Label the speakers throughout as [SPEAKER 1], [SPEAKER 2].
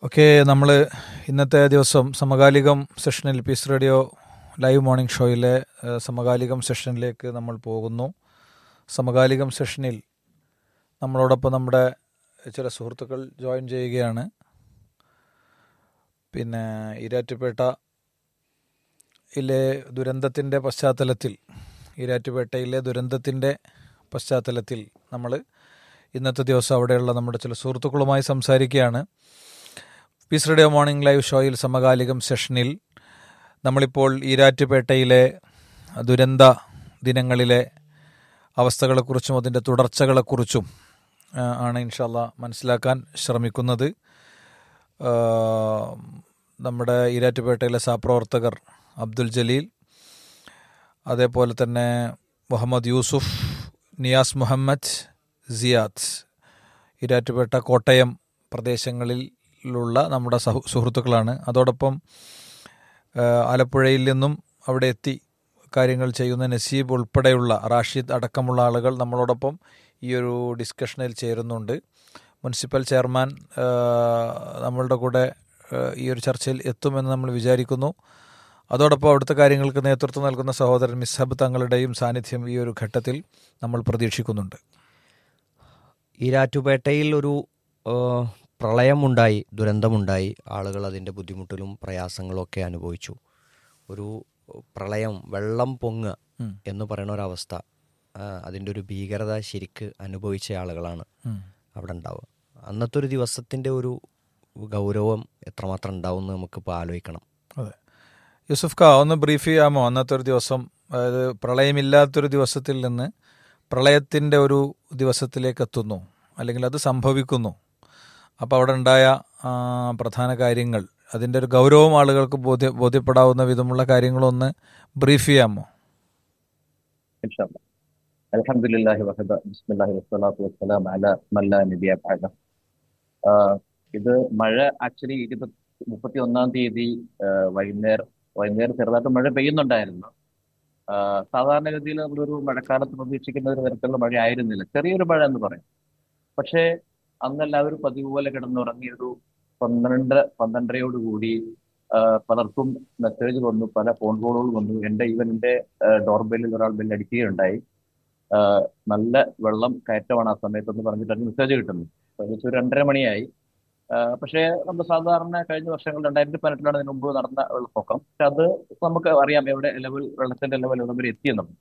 [SPEAKER 1] Okay നമ്മൾ ഇന്നത്തെ ദിവസം സമകാലികം സെഷനിൽ പീസ് റേഡിയോ ലൈവ് മോർണിംഗ് ഷോയിലെ ഏഹ്, സമകാലികം സെഷനിലേക്ക് നമ്മൾ പോകുന്നു സമകാലികം സെഷനിൽ നമ്മളോടൊപ്പം നമ്മുടെ ചില സുഹൃത്തുക്കൾ ജോയിൻ ചെയ്യുകയാണ് പിന്നെ ഈരാറ്റുപേട്ട ഇലെ ദുരന്തത്തിൻ്റെ പശ്ചാത്തലത്തിൽ ഈരാറ്റുപേട്ടയിലെ ദുരന്തത്തിൻ്റെ പശ്ചാത്തലത്തിൽ നമ്മൾ ഇന്നത്തെ ദിവസം അവിടെയുള്ള നമ്മുടെ ചില സുഹൃത്തുക്കളുമായി സംസാരിക്കുകയാണ് പീസ് റേഡിയോ മോർണിംഗ് ലൈവ് ഷോയിൽ സമകാലികം സെഷനിൽ നമ്മളിപ്പോൾ ഈരാറ്റുപേട്ടയിലെ ദുരന്ത ദിനങ്ങളിലെ അവസ്ഥകളെക്കുറിച്ചും അതിൻ്റെ തുടർച്ചകളെക്കുറിച്ചും ആ, ആണ് ഇൻഷാല്ല മനസ്സിലാക്കാൻ ശ്രമിക്കുന്നത് ആ, നമ്മുടെ ഈരാറ്റുപേട്ടയിലെ സഹപ്രവർത്തകർ അബ്ദുൽ ജലീൽ അതേപോലെ തന്നെ മുഹമ്മദ് യൂസുഫ് നിയാസ് മുഹമ്മദ് സിയാദ് ഈരാറ്റുപേട്ട കോട്ടയം പ്രദേശങ്ങളിലുള്ള നമ്മുടെ സഹു സുഹൃത്തുക്കളാണ് അതോടൊപ്പം ആ, ആലപ്പുഴയിൽ നിന്നും അവിടെ എത്തി കാര്യങ്ങൾ ചെയ്യുന്ന നസീബ് ഉൾപ്പെടെയുള്ള റാഷിദ് അടക്കമുള്ള ആളുകൾ നമ്മളോടൊപ്പം ഈ ഒരു ഡിസ്കഷനിൽ ചേരുന്നുണ്ട് മുനിസിപ്പൽ ചെയർമാൻ ആ, നമ്മളുടെ കൂടെ ആ, ഈ ഒരു ചർച്ചയിൽ എത്തുമെന്ന് നമ്മൾ വിചാരിക്കുന്നു അതോടൊപ്പം അവിടുത്തെ കാര്യങ്ങൾക്ക് നേതൃത്വം നൽകുന്ന സഹോദരൻ മിസ്ഹബ് തങ്ങളുടെയും സാന്നിധ്യം ഈ ഒരു ഘട്ടത്തിൽ നമ്മൾ പ്രതീക്ഷിക്കുന്നുണ്ട്
[SPEAKER 2] ഈരാറ്റുപേട്ടയിൽ ഒരു ആ, പ്രളയമുണ്ടായി ദുരന്തമുണ്ടായി ആളുകൾ അതിൻ്റെ ബുദ്ധിമുട്ടിലും പ്രയാസങ്ങളും ഒക്കെ അനുഭവിച്ചു ഒരു പ്രളയം വെള്ളം പൊങ്ങുക
[SPEAKER 1] ഉം.
[SPEAKER 2] എന്ന് പറയുന്ന ഒരവസ്ഥ ആ, അതിൻ്റെ ഒരു ഭീകരത ശരിക്ക് അനുഭവിച്ച ആളുകളാണ്
[SPEAKER 1] ഉം.
[SPEAKER 2] അവിടെ ഉണ്ടാവുക അന്നത്തെ ഒരു ദിവസത്തിൻ്റെ ഒരു ഗൗരവം എത്രമാത്രം ഉണ്ടാവും എന്ന് നമുക്കിപ്പോൾ ആലോചിക്കണം
[SPEAKER 1] അതെ യൂസുഫ് ഖാ ഒന്ന് ബ്രീഫ് ചെയ്യാമോ അന്നത്തെ ഒരു ദിവസം അതായത് പ്രളയമില്ലാത്തൊരു ദിവസത്തിൽ നിന്ന് പ്രളയത്തിൻ്റെ ഒരു ദിവസത്തിലേക്ക് എത്തുന്നു അല്ലെങ്കിൽ അത് സംഭവിക്കുന്നു അപ്പോൾ അവിടെ ഉണ്ടായ ആ, പ്രധാന കാര്യങ്ങൾ അതിൻ്റെ ഒരു ഗൗരവം ആളുകൾക്ക് ബോധ്യ ബോധ്യപ്പെടാവുന്ന വിധമുള്ള കാര്യങ്ങളൊന്ന് ബ്രീഫ് ചെയ്യാമോ
[SPEAKER 3] إن شاء الله الحمد لله وحده بسم الله والصلاة والسلام على من لا نبي بعده ആഹ് ഇത് മഴ ആക്ച്വലി ഇരുപത്തി മുപ്പത്തി ഒന്നാം തീയതി ആഹ് വൈകുന്നേരം വൈകുന്നേരം ചെറുതായിട്ട് മഴ പെയ്യുന്നുണ്ടായിരുന്നു ആഹ് സാധാരണഗതിയിൽ നമ്മളൊരു മഴക്കാലത്ത് പ്രതീക്ഷിക്കുന്ന ഒരു തരത്തിലുള്ള മഴ ആയിരുന്നില്ല ചെറിയൊരു മഴ എന്ന് പറയും പക്ഷേ അന്ന് എല്ലാവരും പതിവ് പോലെ കിടന്നുറങ്ങി ഒരു പന്ത്രണ്ട് പന്ത്രണ്ടരയോട് കൂടി ആഹ് പലർക്കും മെസ്സേജ് വന്നു പല ഫോൺ കോളുകൾ വന്നു എൻ്റെ ഈവൻ എൻ്റെ ഡോർബെല്ലിൽ ഒരാൾ ബെല്ലടിക്കുകയുണ്ടായി ആഹ് നല്ല വെള്ളം കയറ്റമാണ് ആ സമയത്ത് എന്ന് പറഞ്ഞിട്ടാണ് മെസ്സേജ് കിട്ടുന്നത് ഏകദേശം ഒരു രണ്ടര മണിയായി ആഹ് പക്ഷേ നമ്മൾ സാധാരണ കഴിഞ്ഞ വർഷങ്ങൾ രണ്ടായിരത്തി പതിനെട്ടിലാണ് ഇതിന് മുമ്പ് നടന്ന വെള്ളപ്പൊക്കം പക്ഷെ അത് നമുക്ക് അറിയാം എവിടെ ലെവൽ വെള്ളത്തിന്റെ ലെവൽ എവിടെ വരെ എത്തിയെന്നും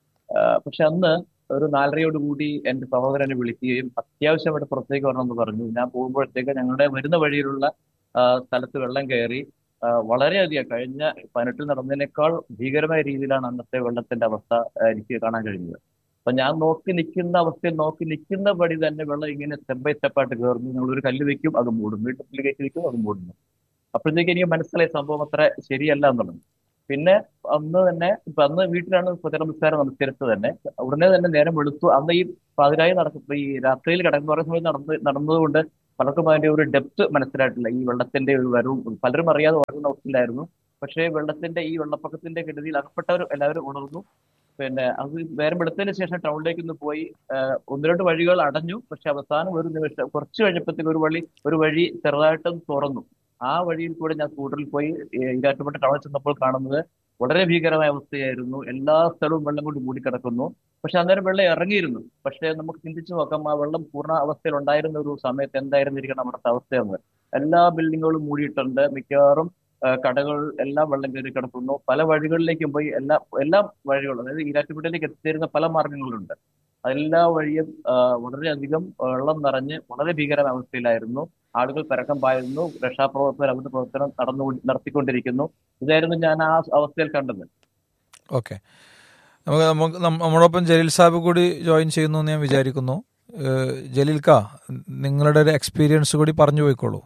[SPEAKER 3] ആഹ് പക്ഷെ അന്ന് ഒരു നാലരയോട് കൂടി എൻ്റെ സഹോദരനെ വിളിക്കുകയും അത്യാവശ്യമായിട്ട് പുറത്തേക്ക് വരണമെന്ന് പറഞ്ഞു ഞാൻ പോകുമ്പോഴത്തേക്ക് ഞങ്ങളുടെ വരുന്ന വഴിയിലുള്ള ആഹ് സ്ഥലത്ത് വെള്ളം കയറി ആഹ് വളരെയധികം കഴിഞ്ഞ പതിനെട്ടിൽ നടന്നതിനേക്കാൾ ഭീകരമായ രീതിയിലാണ് അന്നത്തെ വെള്ളത്തിന്റെ അവസ്ഥ ആഹ് എനിക്ക് കാണാൻ കഴിഞ്ഞത് അപ്പൊ ഞാൻ നോക്കി നിൽക്കുന്ന അവസ്ഥയിൽ നോക്കി നിൽക്കുന്ന പടി തന്നെ വെള്ളം ഇങ്ങനെ സ്റ്റെപ്പ് ബൈ സ്റ്റെപ്പ് ആയിട്ട് കയറുന്നു നിങ്ങൾ ഒരു കല്ല് വെക്കും അത് മൂടും വീട്ടിൽ കയറ്റി വെക്കും അത് മൂടുന്നു അപ്പോഴത്തേക്ക് എനിക്ക് മനസ്സിലായി സംഭവം അത്ര ശരിയല്ല എന്നുള്ളത് പിന്നെ അന്ന് തന്നെ ഇപ്പൊ അന്ന് വീട്ടിലാണ് സ്വതന്ത്ര നമസ്കാരം നമസ്കരിച്ചത് തന്നെ ഉടനെ തന്നെ നേരം വെളുത്തു അന്ന് ഈ പാതിരായി നടക്കും ഈ രാത്രിയിൽ കിടക്കുന്ന പറയുന്ന സമയത്ത് നടന്ന് നടന്നതുകൊണ്ട് പലർക്കും അതിന്റെ ഒരു ഡെപ്ത് മനസ്സിലായിട്ടില്ല ഈ വെള്ളത്തിന്റെ ഒരു വരവും പലരും അറിയാതെ ഉറങ്ങുന്ന അവസ്ഥയിലായിരുന്നു പക്ഷേ വെള്ളത്തിന്റെ ഈ വെള്ളപ്പൊക്കത്തിന്റെ കെടുതിയിൽ അകപ്പെട്ടവർ എല്ലാവരും ഉണർന്നു പിന്നെ അത് നേരം വെളുത്തതിന് ശേഷം ടൗണിലേക്ക് ഒന്ന് പോയി ആഹ് ഒന്ന് രണ്ട് വഴികൾ അടഞ്ഞു പക്ഷെ അവസാനം ഒരു നിമിഷം കുറച്ച് കഴിഞ്ഞപ്പോഴത്തേക്ക് ഒരു വഴി ഒരു വഴി ചെറുതായിട്ടൊന്ന് തുറന്നു ആ വഴിയിൽ കൂടെ ഞാൻ സ്കൂട്ടറിൽ പോയി ഏഹ് ഈരാറ്റുപേട്ട ടൗണിൽ ചെന്നപ്പോൾ കാണുന്നത് വളരെ ഭീകരമായ അവസ്ഥയായിരുന്നു എല്ലാ സ്ഥലവും വെള്ളം കൊണ്ട് മൂടിക്കിടക്കുന്നു പക്ഷെ അന്നേരം വെള്ളം ഇറങ്ങിയിരുന്നു പക്ഷെ നമുക്ക് ചിന്തിച്ചു നോക്കാം ആ വെള്ളം പൂർണ്ണ അവസ്ഥയിൽ ഉണ്ടായിരുന്ന ഒരു സമയത്ത് എന്തായിരുന്നിരിക്കണം അവിടുത്തെ അവസ്ഥയെന്ന് എല്ലാ ബിൽഡിങ്ങുകളും മൂടിയിട്ടുണ്ട് മിക്കവാറും ആ, കടകൾ എല്ലാം വെള്ളം കയറി കിടക്കുന്നു പല വഴികളിലേക്കും പോയി എല്ലാ എല്ലാ വഴികളും അതായത് ഈരാറ്റുപേട്ടയിലേക്ക് എത്തിച്ചേരുന്ന പല മാർഗങ്ങളുണ്ട് എല്ലാ വഴിയും ആ, വളരെയധികം വെള്ളം നിറഞ്ഞ് വളരെ ഭീകരമായ അവസ്ഥയിലായിരുന്നു ആളുകൾ പരക്കം പായുന്നു രക്ഷാപ്രവർത്തകർ അവരുടെ പ്രവർത്തനം നടന്നു നടത്തിക്കൊണ്ടിരിക്കുന്നു ഇതായിരുന്നു ഞാൻ ആ അവസ്ഥയിൽ കണ്ടത്
[SPEAKER 1] ഓക്കെ നമുക്ക് നമുക്ക് നം- നമ്മളോടൊപ്പം ജലീൽ സാഹിബ് കൂടി ജോയിൻ ചെയ്യുന്നു എന്ന് ഞാൻ വിചാരിക്കുന്നു ഏഹ്, ജലീൽ കാ നിങ്ങളുടെ ഒരു എക്സ്പീരിയൻസ് കൂടി പറഞ്ഞു പോയിക്കോളൂ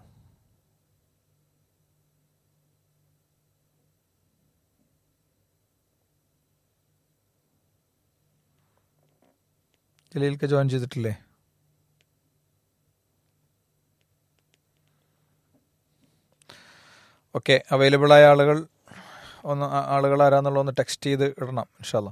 [SPEAKER 1] ജലീൽക്ക് ജോയിൻ ചെയ്തിട്ടില്ലേ ഓക്കെ അവൈലബിൾ ആയ ആളുകൾ ഒന്ന് ആ- ആളുകൾ ആരാന്നുള്ള ഒന്ന് ടെക്സ്റ്റ് ചെയ്ത് ഇടണം ഇൻഷാല്ല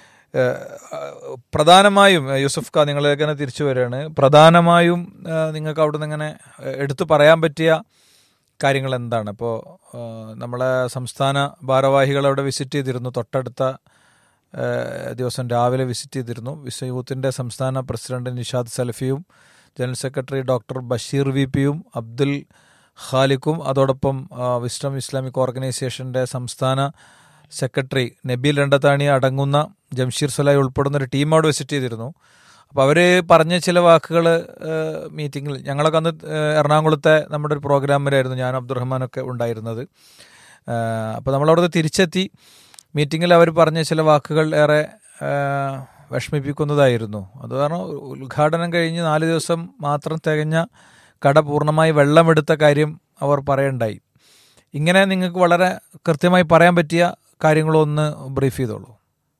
[SPEAKER 1] പ്രധാനമായും ഏഹ്, യൂസുഫ് ഖാ നിങ്ങളിലേക്ക് തന്നെ തിരിച്ചു വരികയാണ് പ്രധാനമായും ഏഹ്, നിങ്ങൾക്ക് അവിടെ നിന്ന് ഇങ്ങനെ ഏഹ്, എടുത്തു പറയാൻ പറ്റിയ കാര്യങ്ങൾ എന്താണ് ഇപ്പോൾ നമ്മളെ സംസ്ഥാന ഭാരവാഹികൾ അവിടെ വിസിറ്റ് ചെയ്തിരുന്നു തൊട്ടടുത്ത ആ, ദിവസം രാവിലെ വിസിറ്റ് ചെയ്തിരുന്നു വിശ്വ യൂത്തിൻ്റെ സംസ്ഥാന പ്രസിഡന്റ് നിഷാദ് സലഫിയും general secretary doctor Basheer V പിയും അബ്ദുൽ ഖാലിക്കും അതോടൊപ്പം ആ, വിസ്ഡം ഇസ്ലാമിക് ഓർഗനൈസേഷൻ്റെ സംസ്ഥാന സെക്രട്ടറി നബീൽ രണ്ടത്താണി അടങ്ങുന്ന ജംഷീർ സലായി ഉൾപ്പെടുന്ന ഒരു ടീം അവിടെ വിസിറ്റ് ചെയ്തിരുന്നു അപ്പോൾ അവർ പറഞ്ഞ ചില വാക്കുകൾ മീറ്റിങ്ങിൽ ഞങ്ങളൊക്കെ അന്ന് ഏഹ്, എറണാകുളത്തെ നമ്മുടെ ഒരു പ്രോഗ്രാമിലായിരുന്നു ഞാൻ അബ്ദുറഹ്മാനൊക്കെ ഉണ്ടായിരുന്നത് അപ്പോൾ നമ്മളവിടുന്ന് തിരിച്ചെത്തി മീറ്റിങ്ങിൽ അവർ പറഞ്ഞ ചില വാക്കുകൾ ഏറെ ഏഹ്, വിഷമിപ്പിക്കുന്നതായിരുന്നു അത് കാരണം ഉദ്ഘാടനം കഴിഞ്ഞ് നാല് ദിവസം മാത്രം തികഞ്ഞ കട പൂർണ്ണമായി വെള്ളമെടുത്ത കാര്യം അവർ പറയണ്ടായി ഇങ്ങനെ നിങ്ങൾക്ക് വളരെ കൃത്യമായി പറയാൻ പറ്റിയ കാര്യങ്ങളൊന്ന് ബ്രീഫ് ചെയ്തോളൂ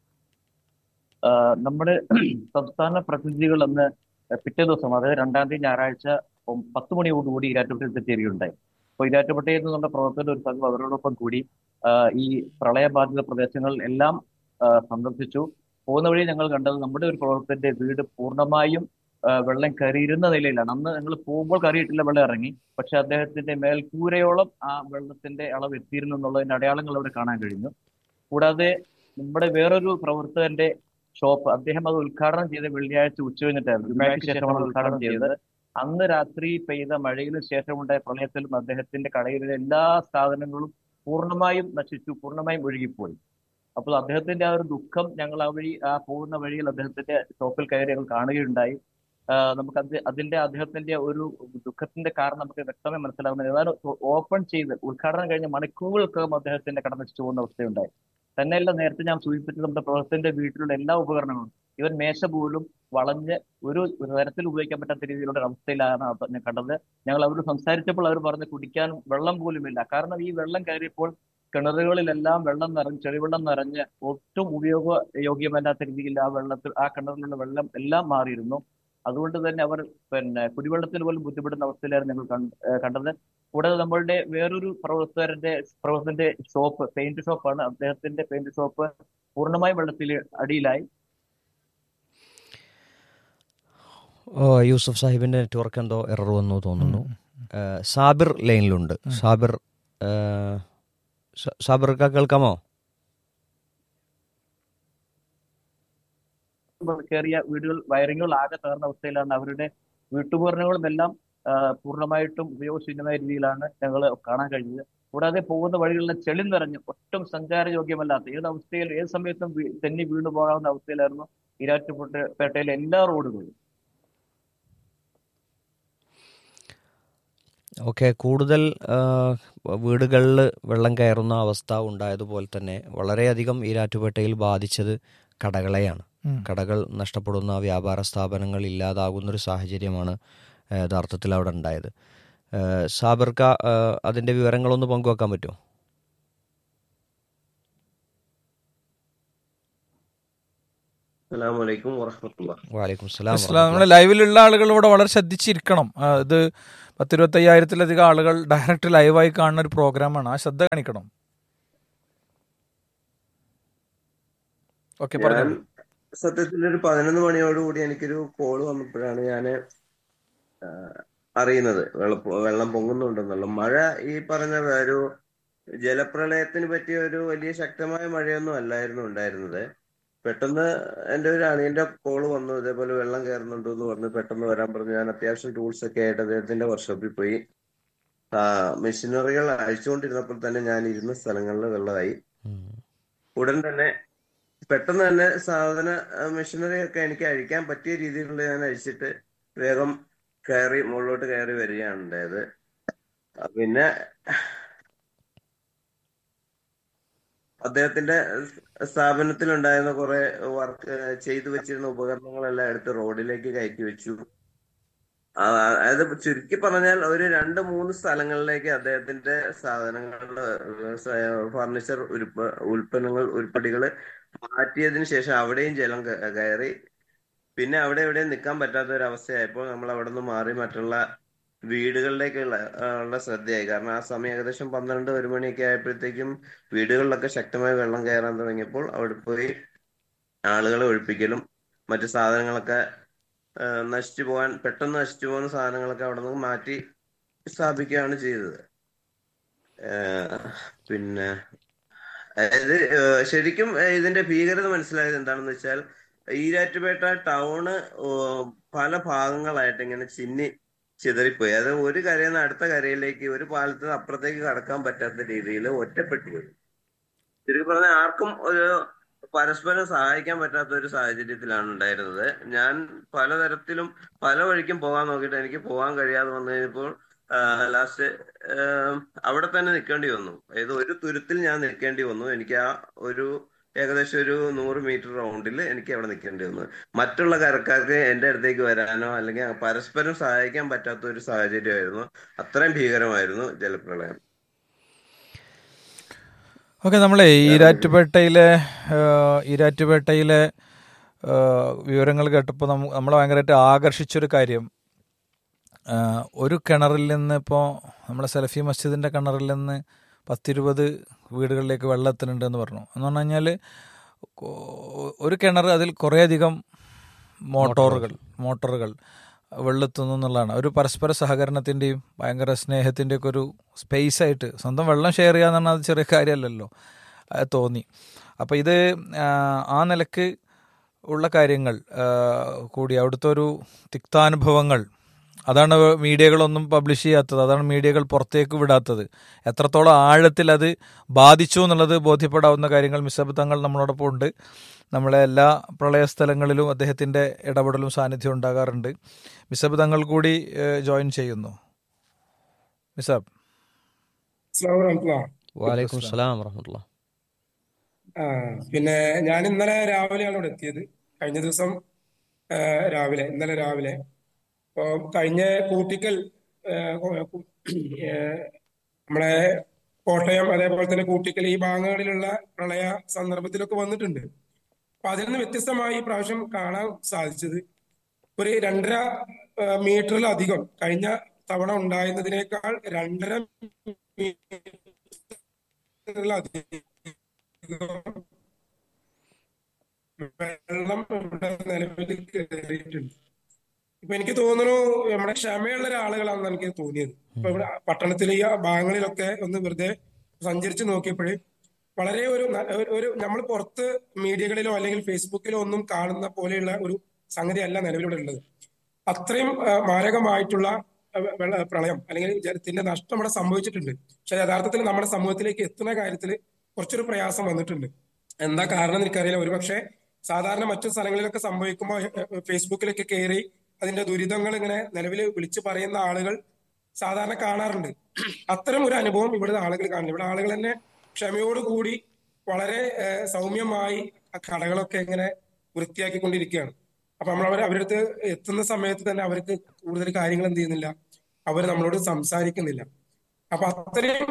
[SPEAKER 3] ആഹ് നമ്മുടെ സംസ്ഥാന പ്രതിനിധികൾ അന്ന് പിറ്റേ ദിവസം അതായത് രണ്ടാം തീയതി ഞായറാഴ്ച ഒം- പത്ത് മണിയോടുകൂടി ഈരാറ്റുപേട്ടയിൽ എത്തിച്ചേരുകയുണ്ടായി അപ്പോൾ ഈരാറ്റുപേട്ടയിൽ നിന്നുള്ള പ്രവർത്തകരുടെ ഒരു സംഘം അവരോടൊപ്പം കൂടി ആഹ് ഈ പ്രളയബാധിത പ്രദേശങ്ങൾ എല്ലാം ആഹ് സന്ദർശിച്ചു പോകുന്ന വഴി ഞങ്ങൾ കണ്ടത് നമ്മുടെ ഒരു പ്രവർത്തകന്റെ വീട് പൂർണ്ണമായും ആഹ് വെള്ളം കയറിയിരുന്ന നിലയിലാണ് അന്ന് ഞങ്ങൾ പോകുമ്പോൾ കയറിയിട്ടില്ല വെള്ളം ഇറങ്ങി പക്ഷെ അദ്ദേഹത്തിന്റെ മേൽക്കൂരയോളം ആ വെള്ളത്തിന്റെ അളവ് എത്തിയിരുന്നു എന്നുള്ളതിന്റെ അടയാളങ്ങൾ അവിടെ കാണാൻ കഴിഞ്ഞു കൂടാതെ നമ്മുടെ വേറൊരു പ്രവർത്തകന്റെ ഷോപ്പ് അദ്ദേഹം അത് ഉദ്ഘാടനം ചെയ്ത വെള്ളിയാഴ്ച ഉച്ച കഴിഞ്ഞിട്ടായിരുന്നു ജുമായ്ക്ക് ശേഷമാണ് ഉദ്ഘാടനം ചെയ്തത് അന്ന് രാത്രി പെയ്ത മഴയിലും ശേഷമുണ്ടായ പ്രളയത്തിലും അദ്ദേഹത്തിന്റെ കടയിലെ എല്ലാ സാധനങ്ങളും പൂർണ്ണമായും നശിച്ചു പൂർണ്ണമായും ഒഴുകിപ്പോയി അപ്പോൾ അദ്ദേഹത്തിന്റെ ആ ഒരു ദുഃഖം ഞങ്ങൾ ആ വഴി ആ പോകുന്ന വഴിയിൽ അദ്ദേഹത്തിന്റെ ഷോപ്പിൽ കയറി ഞങ്ങൾ കാണുകയുണ്ടായി ആഹ് നമുക്ക് അത് അതിന്റെ അദ്ദേഹത്തിന്റെ ഒരു ദുഃഖത്തിന്റെ കാരണം നമുക്ക് വ്യക്തമായി മനസ്സിലാകുന്നത് ഏതായാലും ഓപ്പൺ ചെയ്ത് ഉദ്ഘാടനം കഴിഞ്ഞ മണിക്കൂറുകൾക്കകം അദ്ദേഹത്തിന്റെ കട നശിച്ചു പോകുന്ന അവസ്ഥയുണ്ടായി തന്നെയല്ല നേരത്തെ ഞാൻ സൂചിപ്പിച്ചത് നമ്മുടെ പ്രവർത്തകന്റെ വീട്ടിലുള്ള എല്ലാ ഉപകരണങ്ങളും ഇവൻ മേശ പോലും വളഞ്ഞ് ഒരു ഒരു തരത്തിൽ ഉപയോഗിക്കാൻ പറ്റാത്ത രീതിയിലുള്ള ഒരു അവസ്ഥയിലാണ് അത് ഞാൻ കണ്ടത് ഞങ്ങൾ അവരോട് സംസാരിച്ചപ്പോൾ അവർ പറഞ്ഞ് കുടിക്കാൻ വെള്ളം പോലുമില്ല കാരണം ഈ വെള്ളം കയറിയപ്പോൾ കിണറുകളിലെല്ലാം വെള്ളം നിറഞ്ഞ് ചെളിവെള്ളം നിറഞ്ഞ് ഒട്ടും ഉപയോഗയോഗ്യമല്ലാത്ത രീതിയിൽ ആ വെള്ളത്തിൽ ആ കിണറിലുള്ള വെള്ളം എല്ലാം മാറിയിരുന്നു അതുകൊണ്ട് തന്നെ അവർ പിന്നെ കുടിവെള്ളത്തിന് പോലും ബുദ്ധിമുട്ടുന്ന അവസ്ഥയിലായിരുന്നു ഞങ്ങൾ കണ്ട- ഏഹ് കണ്ടത് കൂടാതെ നമ്മളുടെ വേറൊരു പ്രവർത്തകരുടെ പ്രവർത്തകന്റെ ഷോപ്പ് പെയിന്റ് ഷോപ്പാണ് അദ്ദേഹത്തിന്റെ പെയിന്റ് ഷോപ്പ് പൂർണ്ണമായും വെള്ളത്തിൽ അടിയിലായി
[SPEAKER 2] ഓ, യൂസഫ് സാഹിബിന്റെ നെറ്റ്വർക്ക് എന്തോ എറർ വന്നു തോന്നുന്നു ഏഹ്, സാബിർ ലൈനിലുണ്ട് സാബിർ ഏഹ്, സ- സാബിർക്ക കേൾക്കാമോ
[SPEAKER 3] കയറിയ വീടുകൾ വയറിങ്ങുകൾ ആകെ തകർന്ന അവസ്ഥയിലാണ് അവരുടെ വീട്ടുപകരണങ്ങളും എല്ലാം ആ, പൂർണ്ണമായിട്ടും ഉപയോഗശൂന്യമായ രീതിയിലാണ് ഞങ്ങൾ കാണാൻ കഴിഞ്ഞത് കൂടാതെ പോകുന്ന വഴികളിലെ ചെളി നിറഞ്ഞ് ഒട്ടും സഞ്ചാരയോഗ്യമല്ലാത്ത ഏത് അവസ്ഥയിൽ ഏത് സമയത്തും വീ- തെന്നി വീണു പോകാവുന്ന അവസ്ഥയിലായിരുന്നു ഈരാറ്റുപേട്ട പേട്ടയിലെ എല്ലാ റോഡുകളും
[SPEAKER 2] ഓക്കെ കൂടുതൽ വീടുകളിൽ വെള്ളം കയറുന്ന അവസ്ഥ ഉണ്ടായതുപോലെ തന്നെ വളരെയധികം ഈരാറ്റുപേട്ടയിൽ ബാധിച്ചത് കടകളെയാണ്
[SPEAKER 1] ഉം.
[SPEAKER 2] കടകൾ നഷ്ടപ്പെടുന്ന വ്യാപാര സ്ഥാപനങ്ങൾ ഇല്ലാതാകുന്നൊരു സാഹചര്യമാണ് ഏഹ്, യഥാർത്ഥത്തിൽ അവിടെ ഉണ്ടായത് ഏഹ്, സാബിർക്ക ഏഹ്, അതിന്റെ വിവരങ്ങളൊന്ന് പങ്കുവെക്കാൻ പറ്റുമോ
[SPEAKER 4] അസ്സലാമലൈക്കും വറഹമത്തുള്ള
[SPEAKER 2] വാലൈക്കും സ്ലാം
[SPEAKER 1] മനസ്സിലാവും നമ്മുടെ ലൈവിലുള്ള ആളുകൾ ഇവിടെ വളരെ ശ്രദ്ധിച്ചിരിക്കണം ആ, ഇത് പത്തിരുപത്തയ്യായിരത്തിലധികം ആളുകൾ ഡയറക്റ്റ് ലൈവായി കാണുന്ന ഒരു പ്രോഗ്രാമാണ് ആ ശ്രദ്ധ കാണിക്കണം ഓക്കെ
[SPEAKER 4] ഞാൻ
[SPEAKER 1] പറഞ്ഞു
[SPEAKER 4] സത്യത്തിൽ ഒരു പതിനൊന്ന് മണിയോടുകൂടി എനിക്കൊരു കോള് വന്നപ്പോഴാണ് ഞാൻ അറിയുന്നത് വെള്ളം വെള്ളം പൊങ്ങുന്നുണ്ടെന്നുള്ള മഴ ഈ പറഞ്ഞ ഒരു ജലപ്രളയത്തിന് പറ്റിയ ഒരു വലിയ ശക്തമായ മഴയൊന്നും അല്ലായിരുന്നു ഉണ്ടായിരുന്നത് പെട്ടെന്ന് എൻ്റെ ഒരു അണിയന്റെ കോള് വന്നു ഇതേപോലെ വെള്ളം കയറുന്നുണ്ടോ എന്ന് പറഞ്ഞ് പെട്ടെന്ന് വരാൻ പറഞ്ഞു ഞാൻ അത്യാവശ്യം ടൂൾസ് ഒക്കെ ആയിട്ട് അദ്ദേഹത്തിന്റെ വർക്ക്ഷോപ്പിൽ പോയി ആ മെഷീനറികൾ അഴിച്ചുകൊണ്ടിരുന്നപ്പോൾ തന്നെ ഞാൻ ഇരുന്ന സ്ഥലങ്ങളിൽ വെള്ളമായി ഉടൻ തന്നെ പെട്ടെന്ന് തന്നെ സാധന മെഷീനറി ഒക്കെ എനിക്ക് അഴിക്കാൻ പറ്റിയ രീതിയിലുള്ള ഞാൻ അഴിച്ചിട്ട് വേഗം കയറി മുകളിലോട്ട് കയറി വരികയാണ് ഉണ്ടായത് ആ, പിന്നെ അദ്ദേഹത്തിന്റെ സ്ഥാപനത്തിൽ ഉണ്ടായിരുന്ന കുറെ വർക്ക് ചെയ്തു വെച്ചിരുന്ന ഉപകരണങ്ങളെല്ലാം എടുത്ത് റോഡിലേക്ക് കയറ്റി വെച്ചു ആ, അതായത് ചുരുക്കി പറഞ്ഞാൽ ഒരു രണ്ട് മൂന്ന് സ്ഥലങ്ങളിലേക്ക് അദ്ദേഹത്തിന്റെ സാധനങ്ങളുടെ ഫർണിച്ചർ ഉൽപ്പ ഉൽപ്പന്നങ്ങൾ ഉരുപ്പടികൾ മാറ്റിയതിനു ശേഷം അവിടെയും ജലം ക- കയറി പിന്നെ അവിടെ എവിടെയും നിൽക്കാൻ പറ്റാത്ത ഒരു അവസ്ഥയായപ്പോൾ നമ്മൾ അവിടെ നിന്ന് മാറി മറ്റുള്ള വീടുകളിലേക്കുള്ള ആ, ഉള്ള ശ്രദ്ധയായി കാരണം ആ സമയം ഏകദേശം പന്ത്രണ്ട് ഒരു മണിയൊക്കെ ആയപ്പോഴത്തേക്കും വീടുകളിലൊക്കെ ശക്തമായി വെള്ളം കയറാൻ തുടങ്ങിയപ്പോൾ അവിടെ പോയി ആളുകളെ ഒഴിപ്പിക്കലും മറ്റു സാധനങ്ങളൊക്കെ ആ, നശിച്ചു പോകാൻ പെട്ടെന്ന് നശിച്ചു പോകുന്ന സാധനങ്ങളൊക്കെ അവിടെ നിന്ന് മാറ്റി സ്ഥാപിക്കുകയാണ് ചെയ്തത് ഏഹ് പിന്നെ അതായത് ഏഹ് ശരിക്കും ഏഹ് ഇതിന്റെ ഭീകരത മനസ്സിലായത് എന്താണെന്ന് വെച്ചാൽ ഈരാറ്റുപേട്ട ടൗണ് ഏഹ് പല ഭാഗങ്ങളായിട്ട് ഇങ്ങനെ ചിന്നി ചിതറിപ്പോയി അത് ഒരു കരയിൽ നിന്ന് അടുത്ത കരയിലേക്ക് ഒരു പാലത്തിൽ നിന്ന് അപ്പുറത്തേക്ക് കടക്കാൻ പറ്റാത്ത രീതിയിൽ ഒറ്റപ്പെട്ടു പോയി ശരിക്കും പറഞ്ഞാൽ ആർക്കും ഒരു പരസ്പരം സഹായിക്കാൻ പറ്റാത്ത ഒരു സാഹചര്യത്തിലാണ് ഉണ്ടായിരുന്നത് ഞാൻ പലതരത്തിലും പല വഴിക്കും പോകാൻ നോക്കിയിട്ട് എനിക്ക് പോകാൻ കഴിയാതെ വന്നു കഴിഞ്ഞപ്പോൾ ലാസ്റ്റ് അവിടെ തന്നെ നിൽക്കേണ്ടി വന്നു അതായത് ഒരു തുരുത്തിൽ ഞാൻ നിൽക്കേണ്ടി വന്നു എനിക്ക് ആ ഒരു ഏകദേശം ഒരു നൂറ് മീറ്റർ റൗണ്ടിൽ എനിക്ക് അവിടെ നിൽക്കേണ്ടി വന്നു മറ്റുള്ള കരക്കാർക്ക് എൻ്റെ അടുത്തേക്ക് വരാനോ അല്ലെങ്കിൽ പരസ്പരം സഹായിക്കാൻ പറ്റാത്ത ഒരു സാഹചര്യമായിരുന്നു അത്രയും ഭീകരമായിരുന്നു ജലപ്രളയം
[SPEAKER 1] ഓക്കെ നമ്മളെ ഈരാറ്റുപേട്ടയിലെ ഏഹ്, ഈരാറ്റുപേട്ടയിലെ ഏഹ്, വിവരങ്ങൾ കേട്ടപ്പോൾ നമ്മ നമ്മളെ ഭയങ്കരമായിട്ട് ആകർഷിച്ചൊരു കാര്യം ഏഹ്, ഒരു കിണറിൽ നിന്ന് ഇപ്പോൾ നമ്മളെ സലഫി മസ്ജിദിൻ്റെ കിണറിൽ നിന്ന് പത്തിരുപത് വീടുകളിലേക്ക് വെള്ളം എത്തുന്നുണ്ട് എന്ന് പറഞ്ഞു എന്ന് പറഞ്ഞു കഴിഞ്ഞാൽ ഒരു കിണർ അതിൽ കുറേയധികം മോട്ടോറുകൾ മോട്ടോറുകൾ വെള്ളെത്തുന്നു എന്നുള്ളതാണ് ഒരു പരസ്പര സഹകരണത്തിൻ്റെയും ഭയങ്കര സ്നേഹത്തിൻ്റെയൊക്കെ ഒരു സ്പേസ് ആയിട്ട് സ്വന്തം വെള്ളം ഷെയർ ചെയ്യാന്ന് പറഞ്ഞാൽ അത് ചെറിയ കാര്യമല്ലല്ലോ അത് തോന്നി അപ്പോൾ ഇത് ആ, ആ നിലക്ക് ഉള്ള കാര്യങ്ങൾ ആ, കൂടി അവിടുത്തെ ഒരു തിക്താനുഭവങ്ങൾ അതാണ് മീഡിയകളൊന്നും പബ്ലിഷ് ചെയ്യാത്തത് അതാണ് മീഡിയകൾ പുറത്തേക്ക് വിടാത്തത് എത്രത്തോളം ആഴത്തിൽ അത് ബാധിച്ചു എന്നുള്ളത് ബോധ്യപ്പെടാവുന്ന കാര്യങ്ങൾ മിസബ് തങ്ങൾ നമ്മളോടൊപ്പം ഉണ്ട് നമ്മളെ എല്ലാ പ്രളയ സ്ഥലങ്ങളിലും അദ്ദേഹത്തിൻ്റെ ഇടപെടലും സാന്നിധ്യം ഉണ്ടാകാറുണ്ട് മിസബ് തങ്ങൾ കൂടി ജോയിൻ ചെയ്യുന്നു മിസബ്
[SPEAKER 5] അസ്സലാമു വറഹ്മത്തുള്ളാഹി.
[SPEAKER 2] വാലൈക്കും സ്സലാം വറഹമത്തുള്ള
[SPEAKER 5] ആ, പിന്നെ ഞാൻ ഇന്നലെ രാവിലെയാണ് ഇവിടെ എത്തിയത് കഴിഞ്ഞ ദിവസം ആ, രാവിലെ ഇന്നലെ രാവിലെ അപ്പോ കഴിഞ്ഞ കൂട്ടിക്കൽ ആ, കു- ഏ, നമ്മളെ കോട്ടയം അതേപോലെ തന്നെ കൂട്ടിക്കൽ ഈ ഭാഗങ്ങളിലുള്ള പ്രളയ സന്ദർഭത്തിലൊക്കെ വന്നിട്ടുണ്ട് അപ്പൊ അതിൽ നിന്ന് വ്യത്യസ്തമായി ഈ പ്രാവശ്യം കാണാൻ സാധിച്ചത് ഒരു രണ്ടര ആ, മീറ്ററിലധികം കഴിഞ്ഞ തവണ ഉണ്ടായിരുന്നതിനേക്കാൾ രണ്ടര മീറ്ററിലധികം വെള്ളം ഇവിടെ നിലവിൽ കയറിയിട്ടുണ്ട് ഇപ്പൊ എനിക്ക് തോന്നുന്നു നമ്മുടെ ക്ഷമയുള്ള ഒരാളുകളാണെന്ന് എനിക്ക് തോന്നിയത് ഇപ്പൊ ഇവിടെ പട്ടണത്തിലെ ഈ ഭാഗങ്ങളിലൊക്കെ ഒന്ന് വെറുതെ സഞ്ചരിച്ചു നോക്കിയപ്പോഴേ വളരെ ഒരു ന- ഒരു- ഒരു നമ്മൾ പുറത്ത് മീഡിയകളിലോ അല്ലെങ്കിൽ ഫേസ്ബുക്കിലോ ഒന്നും കാണുന്ന പോലെയുള്ള ഒരു സംഗതി അല്ല നിലവിലിവിടെ ഉള്ളത് അത്രയും ആ, മാരകമായിട്ടുള്ള ആ, വെള്ള- പ്രളയം അല്ലെങ്കിൽ ജലത്തിന്റെ നഷ്ടം ഇവിടെ സംഭവിച്ചിട്ടുണ്ട് പക്ഷെ യഥാർത്ഥത്തിൽ നമ്മുടെ സമൂഹത്തിലേക്ക് എത്തുന്ന കാര്യത്തിൽ കുറച്ചൊരു പ്രയാസം വന്നിട്ടുണ്ട് എന്താ കാരണം എന്ന് എനിക്കറിയില്ല ഒരുപക്ഷെ സാധാരണ മറ്റു സ്ഥലങ്ങളിലൊക്കെ സംഭവിക്കുമ്പോൾ ഫേസ്ബുക്കിലൊക്കെ കയറി അതിന്റെ ദുരിതങ്ങൾ ഇങ്ങനെ നിലവിൽ വിളിച്ചു പറയുന്ന ആളുകൾ സാധാരണ കാണാറുണ്ട് അത്തരം ഒരു അനുഭവം ഇവിടെ ആളുകൾ കാണുന്നു ഇവിടെ ആളുകൾ തന്നെ ക്ഷമയോടുകൂടി വളരെ ഏഹ്, സൗമ്യമായി ആ കടകളൊക്കെ ഇങ്ങനെ വൃത്തിയാക്കിക്കൊണ്ടിരിക്കുകയാണ് അപ്പൊ നമ്മൾ അവർ അവരുടെ അടുത്ത് എത്തുന്ന സമയത്ത് തന്നെ അവർക്ക് കൂടുതൽ കാര്യങ്ങൾ എന്ത് ചെയ്യുന്നില്ല അവർ നമ്മളോട് സംസാരിക്കുന്നില്ല അപ്പൊ അത്രയും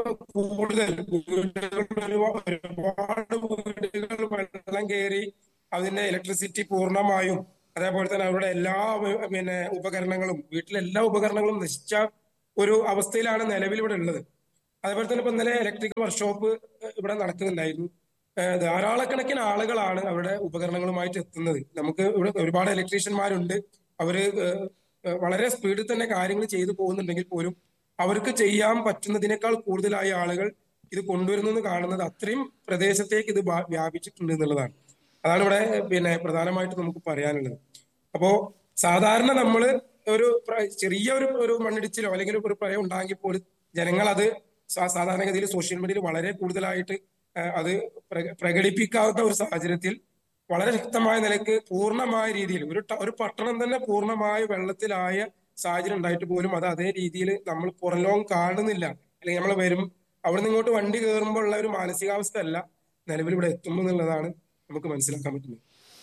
[SPEAKER 5] കൂടുതൽ വീടുകൾ ഒരുപാട് ഒരുപാട് വീടുകൾ വെള്ളം കയറി അതിന്റെ ഇലക്ട്രിസിറ്റി പൂർണ്ണമായും അതേപോലെ തന്നെ അവരുടെ എല്ലാ വ- പിന്നെ ഉപകരണങ്ങളും വീട്ടിലെ എല്ലാ ഉപകരണങ്ങളും നശിച്ച ഒരു അവസ്ഥയിലാണ് നിലവിൽ ഇവിടെ ഉള്ളത് അതേപോലെ തന്നെ ഇപ്പൊ ഇന്നലെ ഇലക്ട്രിക്കൽ വർക്ക്ഷോപ്പ് ഇവിടെ നടക്കുന്നുണ്ടായിരുന്നു ഏഹ് ധാരാളക്കണക്കിന് ആളുകളാണ് അവിടെ ഉപകരണങ്ങളുമായിട്ട് എത്തുന്നത് നമുക്ക് ഇവിടെ ഒരുപാട് ഇലക്ട്രീഷ്യന്മാരുണ്ട് അവര് ഏഹ് ഏഹ് വളരെ സ്പീഡിൽ തന്നെ കാര്യങ്ങൾ ചെയ്തു പോകുന്നുണ്ടെങ്കിൽ പോലും അവർക്ക് ചെയ്യാൻ പറ്റുന്നതിനേക്കാൾ കൂടുതലായി ആളുകൾ ഇത് കൊണ്ടുവരുന്നു എന്ന് കാണുന്നത് അത്രയും പ്രദേശത്തേക്ക് ഇത് വ്യാ- വ്യാപിച്ചിട്ടുണ്ട് എന്നുള്ളതാണ് അതാണ് ഇവിടെ പിന്നെ പ്രധാനമായിട്ട് നമുക്ക് പറയാനുള്ളത് അപ്പോ സാധാരണ നമ്മള് ഒരു പ്ര- ചെറിയ ഒരു ഒരു മണ്ണിടിച്ചിലോ അല്ലെങ്കിൽ ഒരു പ്രളയം ഉണ്ടായെങ്കിൽ പോലും ജനങ്ങൾ അത് സാ- സാധാരണഗതിയിൽ സോഷ്യൽ മീഡിയയിൽ വളരെ കൂടുതലായിട്ട് ആ, അത് പ്ര- പ്രകടിപ്പിക്കാവുന്ന ഒരു സാഹചര്യത്തിൽ വളരെ ശക്തമായ നിലയ്ക്ക് പൂർണ്ണമായ രീതിയിൽ ഒരു ട- ഒരു പട്ടണം തന്നെ പൂർണ്ണമായ വെള്ളത്തിലായ സാഹചര്യം ഉണ്ടായിട്ട് പോലും അത് അതേ രീതിയിൽ നമ്മൾ പുറം ലോകം കാണുന്നില്ല അല്ലെങ്കിൽ നമ്മൾ വരും അവിടെ നിന്ന് ഇങ്ങോട്ട് വണ്ടി കയറുമ്പോൾ ഉള്ള ഒരു മാനസികാവസ്ഥ അല്ല നിലവിൽ ഇവിടെ എത്തുന്നു എന്നുള്ളതാണ് നമുക്ക് മനസ്സിലാക്കാൻ പറ്റുന്നത്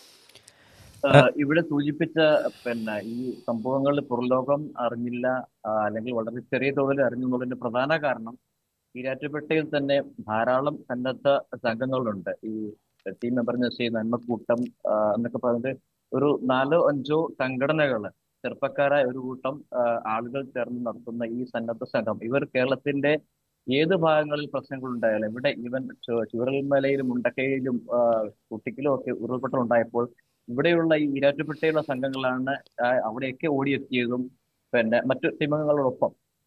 [SPEAKER 3] ആഹ് ഇവിടെ സൂചിപ്പിച്ച പിന്നെ ഈ സംഭവങ്ങൾ പുറംലോകം അറിഞ്ഞില്ല ആഹ് അല്ലെങ്കിൽ വളരെ ചെറിയ തോതിൽ അറിഞ്ഞു എന്നുള്ളതിന്റെ പ്രധാന കാരണം ഈരാറ്റുപേട്ടയിൽ തന്നെ ധാരാളം സന്നദ്ധ സംഘങ്ങളുണ്ട് ഈ ടീം എമർജൻസി നന്മക്കൂട്ടം ആഹ് എന്നൊക്കെ പറഞ്ഞിട്ട് ഒരു നാലോ അഞ്ചോ സംഘടനകൾ ചെറുപ്പക്കാരായ ഒരു കൂട്ടം ആഹ് ആളുകൾ ചേർന്ന് നടത്തുന്ന ഈ സന്നദ്ധ സംഘം ഇവർ കേരളത്തിന്റെ ഏത് ഭാഗങ്ങളിൽ പ്രശ്നങ്ങൾ ഉണ്ടായാലും ഇവിടെ ഈവൻ ചുവരൽമലയിലും മുണ്ടക്കയിലും ആഹ് കുട്ടിക്കിലും ഒക്കെ ഉരുൾപൊട്ടൽ ഉണ്ടായപ്പോൾ ഇവിടെയുള്ള ഈ ഈരാറ്റുപേട്ടയുള്ള സംഘങ്ങളാണ് ആ, അവിടെയൊക്കെ ഓടിയെത്തിയതും പിന്നെ മറ്റു ടീമംഗങ്ങളോടൊപ്പം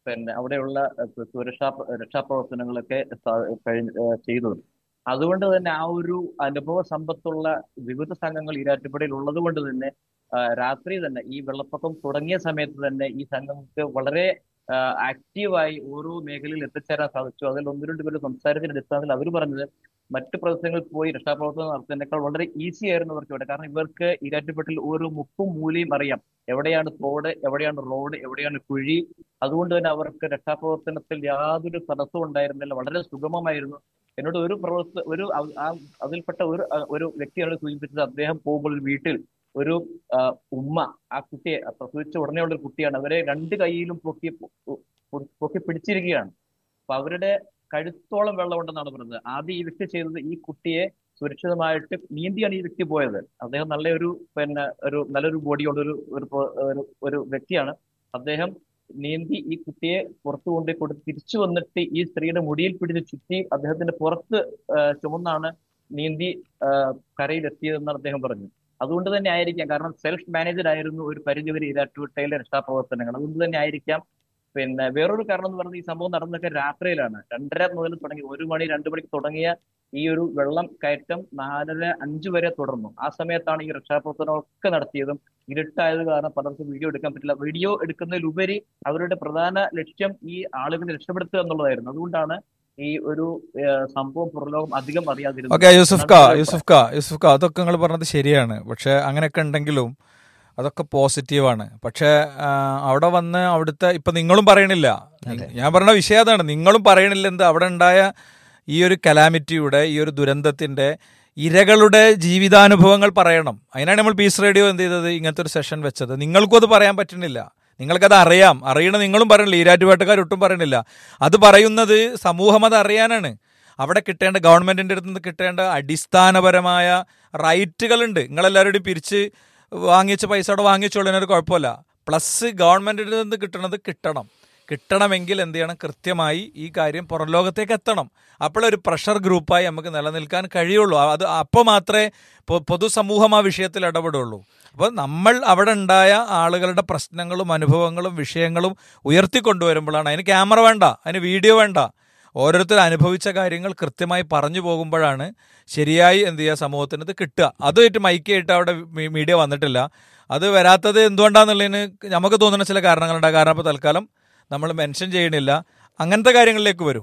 [SPEAKER 3] പിന്നെ അവിടെയുള്ള ഏഹ്, സുരക്ഷാ രക്ഷാപ്രവർത്തനങ്ങളൊക്കെ സ- കഴിഞ്ഞ് ഏഹ്, ചെയ്തത് അതുകൊണ്ട് തന്നെ ആ ഒരു അനുഭവ സമ്പത്തുള്ള വിവിധ സംഘങ്ങൾ ഈരാറ്റുപേട്ടയിൽ ഉള്ളത് കൊണ്ട് തന്നെ ആ, രാത്രി തന്നെ ഈ വെള്ളപ്പൊക്കം തുടങ്ങിയ സമയത്ത് തന്നെ ഈ സംഘങ്ങൾക്ക് വളരെ ആക്റ്റീവായി ഓരോ മേഖലയിൽ എത്തിച്ചേരാൻ സാധിച്ചു അതിൽ ഒന്ന് രണ്ട് പേര് സംസാരത്തിന്റെ അടിസ്ഥാനത്തിൽ അവർ പറഞ്ഞത് മറ്റ് പ്രദേശങ്ങളിൽ പോയി രക്ഷാപ്രവർത്തനം നടത്തുന്നതിനേക്കാൾ വളരെ ഈസി ആയിരുന്നു അവർക്ക് ഇവിടെ കാരണം ഇവർക്ക് ഈരാറ്റുപേട്ടിൽ ഓരോ മുക്കും മൂലയും അറിയാം എവിടെയാണ് തോട് എവിടെയാണ് റോഡ് എവിടെയാണ് കുഴി അതുകൊണ്ട് തന്നെ അവർക്ക് രക്ഷാപ്രവർത്തനത്തിൽ യാതൊരു തടസ്സവും ഉണ്ടായിരുന്നില്ല വളരെ സുഗമമായിരുന്നു എന്നോട് ഒരു പ്രവർത്ത ഒരു അ- ആ അതിൽപ്പെട്ട ഒരു അ, ഒരു വ്യക്തിയാണ് സൂചിപ്പിച്ചത് അദ്ദേഹം പോകുമ്പോൾ ഒരു വീട്ടിൽ ഒരു ആ, ഉമ്മ ആ കുട്ടിയെ പ്രസവിച്ച ഉടനെയുള്ള ഒരു കുട്ടിയാണ് അവരെ രണ്ട് കൈയിലും പൊക്കി പൊ- പൊ- പൊക്കി പിടിച്ചിരിക്കുകയാണ് അപ്പൊ അവരുടെ കഴുത്തോളം വെള്ളമുണ്ടെന്നാണ് പറയുന്നത് ആദ്യം ഈ വ്യക്തി ചെയ്തത് ഈ കുട്ടിയെ സുരക്ഷിതമായിട്ട് നീന്തിയാണ് ഈ വ്യക്തി പോയത് അദ്ദേഹം നല്ലൊരു പിന്നെ ഒരു നല്ലൊരു ബോഡിയുള്ള ഒരു ഒരു പോ- ഒരു ഒരു വ്യക്തിയാണ് അദ്ദേഹം നീന്തി ഈ കുട്ടിയെ പുറത്തു കൊണ്ടു കൊടുത്ത് തിരിച്ചു വന്നിട്ട് ഈ സ്ത്രീയുടെ മുടിയിൽ പിടിച്ച് ചുറ്റി അദ്ദേഹത്തിന്റെ പുറത്ത് ആ, ചുമന്നാണ് നീന്തി ആ, കരയിലെത്തിയതെന്നാണ് അദ്ദേഹം പറഞ്ഞു അതുകൊണ്ട് തന്നെ ആയിരിക്കാം കാരണം സെൽഫ് മാനേജഡ് ആയിരുന്നു ഒരു പരിധിവരെ ഈരാറ്റുപേട്ടയിലെ രക്ഷാപ്രവർത്തനങ്ങൾ അതുകൊണ്ട് തന്നെ ആയിരിക്കാം പിന്നെ വേറൊരു കാരണം എന്ന് പറയുന്നത് ഈ സംഭവം നടന്നതൊക്കെ രാത്രിയിലാണ് രണ്ടര മുതൽ തുടങ്ങി ഒരു മണി രണ്ടു മണിക്ക് തുടങ്ങിയ ഈ ഒരു വെള്ളം കയറ്റം നാലര അഞ്ചു വരെ തുടർന്നു ആ സമയത്താണ് ഈ രക്ഷാപ്രവർത്തനമൊക്കെ നടത്തിയതും ഇരുട്ടായത് കാരണം പലർക്കും വീഡിയോ എടുക്കാൻ പറ്റില്ല വീഡിയോ എടുക്കുന്നതിലുപരി അവരുടെ പ്രധാന ലക്ഷ്യം ഈ ആളുകളെ രക്ഷപ്പെടുത്തുക എന്നുള്ളതായിരുന്നു അതുകൊണ്ടാണ് ഈ ഒരു ഏഹ്, സംഭവം പുറലോകം അധികം അറിയാതിരുന്നത്
[SPEAKER 1] ഓക്കെ യൂസുഫ്
[SPEAKER 3] എന്നാണ്
[SPEAKER 1] ക
[SPEAKER 3] എൻ്റെ
[SPEAKER 1] യൂസുഫ് ക യൂസുഫ് ക അതൊക്കെ നിങ്ങൾ പറഞ്ഞത് ശരിയാണ് പക്ഷെ അങ്ങനെയൊക്കെ ഉണ്ടെങ്കിലും അതൊക്കെ പോസിറ്റീവാണ് പക്ഷെ ആ, അവിടെ വന്ന് അവിടുത്തെ ഇപ്പൊ നിങ്ങളും പറയണില്ല നി- ഞാൻ പറഞ്ഞ വിഷയം അതാണ് നിങ്ങളും പറയണില്ല എന്ത് അവിടെ ഉണ്ടായ ഈ ഒരു കലാമിറ്റിയുടെ ഈ ഒരു ദുരന്തത്തിന്റെ ഇരകളുടെ ജീവിതാനുഭവങ്ങൾ പറയണം അതിനാണ് നമ്മൾ പീസ് റേഡിയോ എന്ത് ചെയ്തത് ഇങ്ങനത്തെ ഒരു സെഷൻ വെച്ചത് നിങ്ങൾക്കും അത് പറയാൻ പറ്റുന്നില്ല നിങ്ങൾക്കത് അറിയാം അറിയണ നിങ്ങളും പറയണില്ല ഈരാറ്റുപേട്ടക്കാർ ഒട്ടും പറയണില്ല അത് പറയുന്നത് സമൂഹം അത് അറിയാനാണ് അവിടെ കിട്ടേണ്ട ഗവൺമെന്റിന്റെ അടുത്ത് നിന്ന് കിട്ടേണ്ട അടിസ്ഥാനപരമായ റൈറ്റുകളുണ്ട് നിങ്ങളെല്ലാവരുടെയും പിരിച്ച് വാങ്ങിച്ച പൈസ അവിടെ വാങ്ങിച്ചോളിനൊരു കുഴപ്പമില്ല പ്ലസ് ഗവൺമെന്റിന്റെ നിന്ന് കിട്ടണത് കിട്ടണം കിട്ടണമെങ്കിൽ എന്ത് ചെയ്യണം കൃത്യമായി ഈ കാര്യം പുറം ലോകത്തേക്ക് എത്തണം അപ്പോഴൊരു പ്രഷർ ഗ്രൂപ്പായി നമുക്ക് നിലനിൽക്കാൻ കഴിയുള്ളൂ അത് അപ്പോൾ മാത്രമേ പൊ- പൊതുസമൂഹം ആ വിഷയത്തിൽ ഇടപെടുള്ളൂ അപ്പോൾ നമ്മൾ അവിടെ ഉണ്ടായ ആളുകളുടെ പ്രശ്നങ്ങളും അനുഭവങ്ങളും വിഷയങ്ങളും ഉയർത്തിക്കൊണ്ടുവരുമ്പോഴാണ് അതിന് ക്യാമറ വേണ്ട അതിന് വീഡിയോ വേണ്ട ഓരോരുത്തർ അനുഭവിച്ച കാര്യങ്ങൾ കൃത്യമായി പറഞ്ഞു പോകുമ്പോഴാണ് ശരിയായി എന്ത് ചെയ്യുക സമൂഹത്തിന് ഇത് കിട്ടുക അതുമായിട്ട് മൈക്കായിട്ട് അവിടെ മീ- മീഡിയ വന്നിട്ടില്ല അത് വരാത്തത് എന്തുകൊണ്ടാന്നുള്ളതിന് നമുക്ക് തോന്നുന്ന ചില കാരണങ്ങളുണ്ട് ആ കാരണം ഇപ്പോൾ തൽക്കാലം നമ്മൾ മെൻഷൻ ചെയ്യണില്ല അങ്ങനത്തെ കാര്യങ്ങളിലേക്ക് വരൂ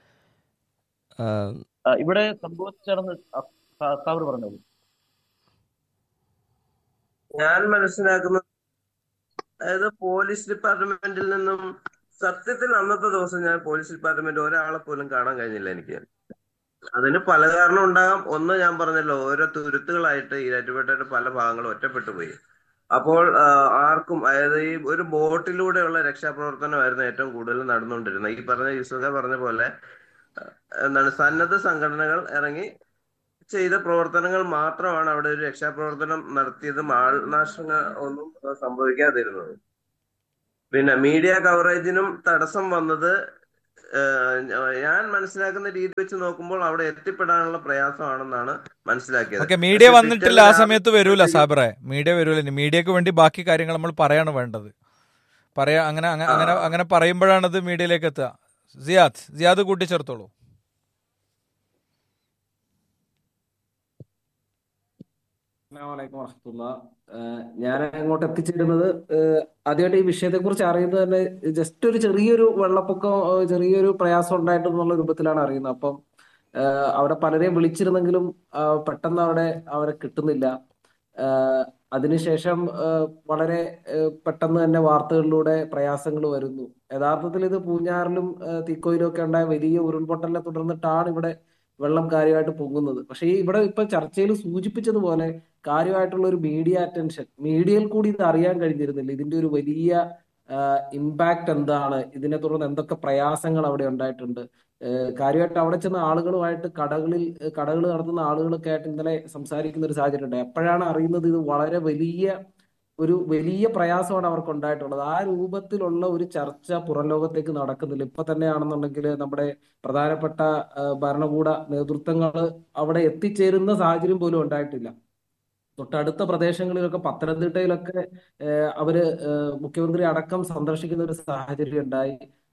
[SPEAKER 2] ആ,
[SPEAKER 3] ആ, ഇവിടെ സംഭവിച്ചതെന്ന് സാബർ പറഞ്ഞത്
[SPEAKER 4] ഞാൻ മനസ്സിലാക്കുന്നത് അതായത് പോലീസ് ഡിപ്പാർട്ട്മെന്റിൽ നിന്നും സത്യത്തിൽ അന്നത്തെ ദിവസം ഞാൻ പോലീസ് ഡിപ്പാർട്ട്മെന്റ് ഒരാളെ പോലും കാണാൻ കഴിഞ്ഞില്ല എനിക്ക് അതിന് പല കാരണം ഉണ്ടാകാം ഒന്ന് ഞാൻ പറഞ്ഞല്ലോ ഓരോ തുരുത്തുകളായിട്ട് ഈരാറ്റുപേട്ടയുടെ പല ഭാഗങ്ങളും ഒറ്റപ്പെട്ടു പോയി അപ്പോൾ ആ, ആർക്കും അതായത് ഈ ഒരു ബോട്ടിലൂടെയുള്ള രക്ഷാപ്രവർത്തനമായിരുന്നു ഏറ്റവും കൂടുതൽ നടന്നുകൊണ്ടിരുന്നത് ഈ പറഞ്ഞ യൂസുഫ പറഞ്ഞ പോലെ ആ, എന്താണ് സന്നദ്ധ സംഘടനകൾ ഇറങ്ങി ചെയ്ത പ്രവർത്തനങ്ങൾ മാത്രമാണ് അവിടെ ഒരു രക്ഷാപ്രവർത്തനം നടത്തിയതും ആൾനാശങ്ങൾ ഒന്നും സംഭവിക്കാതിരുന്നത് പിന്നെ മീഡിയ കവറേജിനും തടസ്സം വന്നത് ഏഹ്, ഞാൻ മനസ്സിലാക്കുന്ന രീതി വെച്ച് നോക്കുമ്പോൾ അവിടെ എത്തിപ്പെടാനുള്ള പ്രയാസമാണെന്നാണ് മനസ്സിലാക്കിയത്
[SPEAKER 1] ഓക്കെ മീഡിയ
[SPEAKER 4] പക്ഷെ
[SPEAKER 1] വന്നിട്ടില്ല
[SPEAKER 4] പിറ്റേന്ന്
[SPEAKER 1] ആ
[SPEAKER 4] രാവിലെ
[SPEAKER 1] സമയത്ത് വരൂല സാബറെ മീഡിയ വരൂല ഇനി മീഡിയക്ക് വേണ്ടി ബാക്കി കാര്യങ്ങൾ നമ്മൾ പറയാണ് വേണ്ടത് പറയാ അങ്ങനെ അങ്ങ-
[SPEAKER 4] ആ
[SPEAKER 1] അങ്ങനെ അങ്ങനെ പറയുമ്പോഴാണ് ഇത് മീഡിയയിലേക്ക് എത്തുക സിയാദ് സിയാദ് കൂട്ടിച്ചേർത്തോളൂ
[SPEAKER 6] അസ്സലാമലൈക്കും വറഹ്മത്തുള്ള ഞാൻ അങ്ങോട്ട് എത്തിച്ചേരുന്നത് ഏഹ് ആദ്യമായിട്ട് ഈ വിഷയത്തെക്കുറിച്ച് അറിയുന്നത് തന്നെ ജസ്റ്റ് ഒരു ചെറിയൊരു വെള്ളപ്പൊക്കം ഏഹ് ചെറിയൊരു പ്രയാസം ഉണ്ടായിട്ടെന്നുള്ള രൂപത്തിലാണ് അറിയുന്നത് അപ്പം ഏഹ് അവിടെ പലരെയും വിളിച്ചിരുന്നെങ്കിലും ആ, പെട്ടെന്ന് അവിടെ അവരെ കിട്ടുന്നില്ല ഏഹ് അതിനുശേഷം ഏഹ് വളരെ ഏഹ് പെട്ടെന്ന് തന്നെ വാർത്തകളിലൂടെ പ്രയാസങ്ങൾ വരുന്നു യഥാർത്ഥത്തിൽ ഇത് പൂഞ്ഞാറിലും ഏഹ് തീക്കോയിലും ഒക്കെ ഉണ്ടായ വലിയ ഉരുൾപൊട്ടലിനെ തുടർന്നിട്ടാണ് ഇവിടെ വെള്ളം കാര്യമായിട്ട് പൊങ്ങുന്നത് പക്ഷേ ഈ ഇവിടെ ഇപ്പൊ ചർച്ചയിൽ സൂചിപ്പിച്ചതുപോലെ കാര്യമായിട്ടുള്ള ഒരു മീഡിയ അറ്റൻഷൻ മീഡിയയിൽ കൂടി ഇത് അറിയാൻ കഴിഞ്ഞിരുന്നില്ല ഇതിന്റെ ഒരു വലിയ ഇമ്പാക്ട് എന്താണ് ഇതിനെ തുടർന്ന് എന്തൊക്കെ പ്രയാസങ്ങൾ അവിടെ ഉണ്ടായിട്ടുണ്ട് ഏഹ് കാര്യമായിട്ട് അവിടെ ചെന്ന ആളുകളുമായിട്ട് കടകളിൽ കടകൾ നടത്തുന്ന ആളുകളൊക്കെ ആയിട്ട് ഇന്നലെ സംസാരിക്കുന്ന ഒരു സാഹചര്യം ഉണ്ടായി അപ്പോഴാണ് അറിയുന്നത് ഇത് വളരെ വലിയ ഒരു വലിയ പ്രയാസമാണ് അവർക്ക് ഉണ്ടായിട്ടുള്ളത് ആ രൂപത്തിലുള്ള ഒരു ചർച്ച പുറം ലോകത്തേക്ക് നടക്കുന്നില്ല ഇപ്പൊ തന്നെയാണെന്നുണ്ടെങ്കിൽ നമ്മുടെ പ്രധാനപ്പെട്ട ആ, ഭരണകൂട നേതൃത്വങ്ങൾ അവിടെ എത്തിച്ചേരുന്ന സാഹചര്യം പോലും ഉണ്ടായിട്ടില്ല തൊട്ടടുത്ത പ്രദേശങ്ങളിലൊക്കെ പത്തനംതിട്ടയിലൊക്കെ ഏഹ് അവര് ഏഹ് മുഖ്യമന്ത്രി അടക്കം സന്ദർശിക്കുന്ന ഒരു സാഹചര്യം ഉണ്ടായി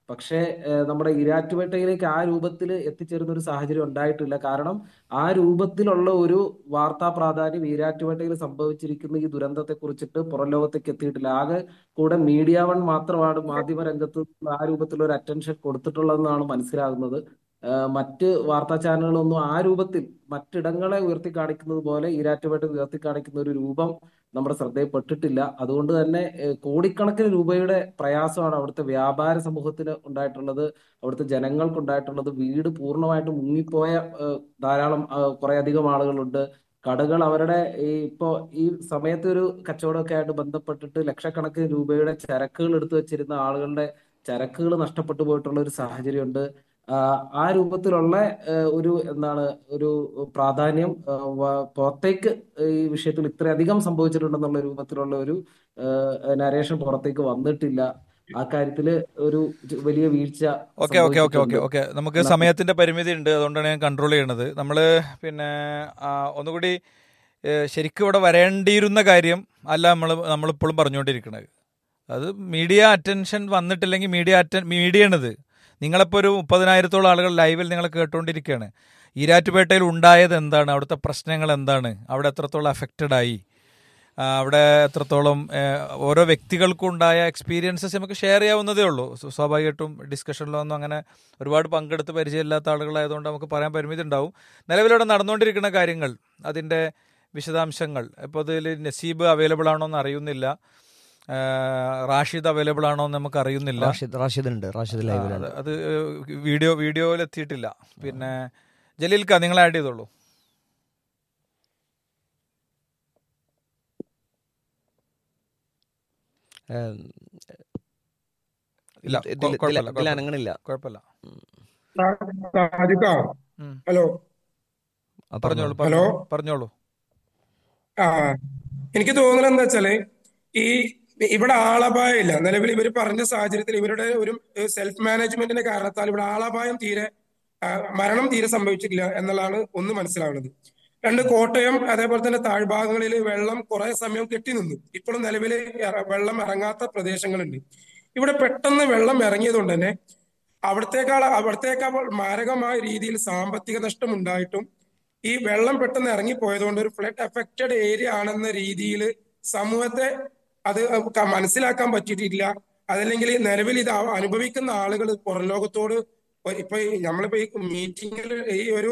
[SPEAKER 6] പക്ഷേ ഏഹ്, നമ്മുടെ ഇരാറ്റുപേട്ടയിലേക്ക് ആ രൂപത്തിൽ എത്തിച്ചേരുന്ന ഒരു സാഹചര്യം ഉണ്ടായിട്ടില്ല കാരണം ആ രൂപത്തിലുള്ള ഒരു വാർത്താ പ്രാധാന്യം ഈരാറ്റുപേട്ടയിൽ സംഭവിച്ചിരിക്കുന്ന ഈ ദുരന്തത്തെ കുറിച്ചിട്ട് പുറം ലോകത്തേക്ക് എത്തിയിട്ടില്ല ആകെ കൂടെ മീഡിയ വൺ മാത്രമാണ് മാധ്യമ രംഗത്ത് ആ രൂപത്തിലുള്ള ഒരു അറ്റൻഷൻ കൊടുത്തിട്ടുള്ളതെന്നാണ് മനസ്സിലാകുന്നത് ഏഹ് മറ്റ് വാർത്താ ചാനലുകളൊന്നും ആ രൂപത്തിൽ മറ്റിടങ്ങളെ ഉയർത്തി കാണിക്കുന്നത് പോലെ ഈരാറ്റുപേട്ട ഉയർത്തി കാണിക്കുന്ന ഒരു രൂപം നമ്മുടെ ശ്രദ്ധയിൽപ്പെട്ടിട്ടില്ല അതുകൊണ്ട് തന്നെ ഏഹ് കോടിക്കണക്കിന് രൂപയുടെ പ്രയാസമാണ് അവിടുത്തെ വ്യാപാര സമൂഹത്തിന് ഉണ്ടായിട്ടുള്ളത് അവിടുത്തെ ജനങ്ങൾക്ക് ഉണ്ടായിട്ടുള്ളത് വീട് പൂർണ്ണമായിട്ട് മുങ്ങിപ്പോയ ഏഹ് ധാരാളം ഏഹ് കുറേയധികം ആളുകളുണ്ട് കടകൾ അവരുടെ ഈ ഇപ്പോ ഈ സമയത്ത് ഒരു കച്ചവടമൊക്കെ ആയിട്ട് ബന്ധപ്പെട്ടിട്ട് ലക്ഷക്കണക്കിന് രൂപയുടെ ചരക്കുകൾ എടുത്തു വെച്ചിരുന്ന ആളുകളുടെ ചരക്കുകൾ നഷ്ടപ്പെട്ടു പോയിട്ടുള്ള ഒരു സാഹചര്യമുണ്ട് ആഹ് ആ രൂപത്തിലുള്ള ഏഹ് ഒരു എന്താണ് ഒരു പ്രാധാന്യം ഏഹ് വ- പുറത്തേക്ക് ഈ വിഷയത്തിൽ ഇത്രയധികം സംഭവിച്ചിട്ടുണ്ടെന്നുള്ള രൂപത്തിലുള്ള ഒരു നരേഷൻ പുറത്തേക്ക് വന്നിട്ടില്ല ആ കാര്യത്തില് ഒരു ജ- വലിയ വീഴ്ച
[SPEAKER 1] ഓക്കെ ഓക്കെ ഓക്കെ ഓക്കെ
[SPEAKER 6] സംഭവിച്ചിട്ടുണ്ട്
[SPEAKER 1] ഓക്കെ നമുക്ക് സമയത്തിന്റെ പരിമിതി ഉണ്ട് അതുകൊണ്ടാണ് ഞാൻ കൺട്രോൾ ചെയ്യണത് നമ്മൾ പിന്നെ ആ, ഒന്നുകൂടി ഏ, ശരിക്കും ഇവിടെ വരേണ്ടിയിരുന്ന കാര്യം അല്ല നമ്മൾ നമ്മളിപ്പോഴും പറഞ്ഞുകൊണ്ടിരിക്കുന്നത് അത് മീഡിയ അറ്റൻഷൻ വന്നിട്ടില്ലെങ്കിൽ മീഡിയ അറ്റൻ മീഡിയയാണിത് നിങ്ങളിപ്പോൾ ഒരു മുപ്പതിനായിരത്തോളം ആളുകൾ ലൈവിൽ നിങ്ങൾ കേട്ടുകൊണ്ടിരിക്കുകയാണ് ഈരാറ്റുപേട്ടയിൽ ഉണ്ടായത് എന്താണ് അവിടുത്തെ പ്രശ്നങ്ങൾ എന്താണ് അവിടെ എത്രത്തോളം അഫക്റ്റഡ് ആയി ആ, അവിടെ എത്രത്തോളം ഏ, ഓരോ വ്യക്തികൾക്കും ഉണ്ടായ എക്സ്പീരിയൻസസ് നമുക്ക് ഷെയർ ചെയ്യാവുന്നതേ ഉള്ളൂ സ്വ- സ്വാഭാവികമായിട്ടും ഡിസ്കഷനിലൊന്നും അങ്ങനെ ഒരുപാട് പങ്കെടുത്ത് പരിചയമില്ലാത്ത ആളുകളായതുകൊണ്ട് നമുക്ക് പറയാൻ പരിമിതി ഉണ്ടാവും നിലവിലവിടെ നടന്നുകൊണ്ടിരിക്കുന്ന കാര്യങ്ങൾ അതിൻ്റെ വിശദാംശങ്ങൾ ഇപ്പോൾ ഇതിൽ നസീബ് അവൈലബിൾ ആണോ എന്ന് അറിയുന്നില്ല ആ, റാഷിദ് അവൈലബിൾ ആണോ എന്ന് നമുക്ക് അറിയുന്നില്ല
[SPEAKER 2] റാഷിദ് റാഷിദ് ഉണ്ട് റാഷിദ്
[SPEAKER 1] ആ,
[SPEAKER 2] ലൈവിലുണ്ട്
[SPEAKER 1] അത് അത് വീഡിയോ വീഡിയോയിൽ എത്തിയിട്ടില്ല പിന്നെ ജലീൽക്ക നിങ്ങൾ ആഡ് ചെയ്തോളൂ
[SPEAKER 2] ഏഹ്,
[SPEAKER 1] ഇല്ല
[SPEAKER 2] ഇതിൽ-
[SPEAKER 1] കൊ-
[SPEAKER 2] ഇതിൽ-
[SPEAKER 1] കുഴപ്പമില്ല
[SPEAKER 2] ഇതിൽ
[SPEAKER 1] കുഴപ്പമില്ല
[SPEAKER 2] അനങ്ങണില്ല
[SPEAKER 1] കുഴപ്പമില്ല
[SPEAKER 5] സാദിക്കാ
[SPEAKER 1] ഉം.
[SPEAKER 5] ഹലോ
[SPEAKER 2] ആ,
[SPEAKER 1] പറഞ്ഞോളൂ
[SPEAKER 5] ഹലോ
[SPEAKER 1] പറഞ്ഞോളൂ പറഞ്ഞോളൂ
[SPEAKER 5] ആ എനിക്ക് തോന്നുന്നത് എന്താ വെച്ചാല് ഈ ഇവിടെ ആളപായം ഇല്ല നിലവിൽ ഇവർ പറഞ്ഞ സാഹചര്യത്തിൽ ഇവരുടെ ഒരു സെൽഫ് മാനേജ്മെന്റിന്റെ കാരണത്താൽ ഇവിടെ ആളപായം തീരെ ആ, മരണം തീരെ സംഭവിച്ചിട്ടില്ല എന്നുള്ളതാണ് ഒന്ന് മനസ്സിലാവുന്നത് രണ്ട് കോട്ടയം അതേപോലെ തന്നെ താഴ്ഭാഗങ്ങളിൽ വെള്ളം കുറെ സമയം കെട്ടി നിന്നു ഇപ്പോഴും നിലവിൽ വെള്ളം ഇറങ്ങാത്ത പ്രദേശങ്ങളുണ്ട് ഇവിടെ പെട്ടെന്ന് വെള്ളം ഇറങ്ങിയതുകൊണ്ട് തന്നെ അവിടത്തേക്കാൾ അവിടത്തേക്കാൾ മാരകമായ രീതിയിൽ സാമ്പത്തിക നഷ്ടം ഉണ്ടായിട്ടും ഈ വെള്ളം പെട്ടെന്ന് ഇറങ്ങിപ്പോയതുകൊണ്ട് ഒരു ഫ്ലഡ് അഫക്റ്റഡ് ഏരിയ ആണെന്ന രീതിയിൽ സമൂഹത്തെ അത് ക- മനസ്സിലാക്കാൻ പറ്റിയിട്ടില്ല അതല്ലെങ്കിൽ നിലവിൽ ഇത് അ- അനുഭവിക്കുന്ന ആളുകൾ പുറം ലോകത്തോട് ഒ- ഇപ്പൊ ഈ നമ്മളിപ്പോ ഈ മീറ്റിങ്ങിൽ ഈ ഒരു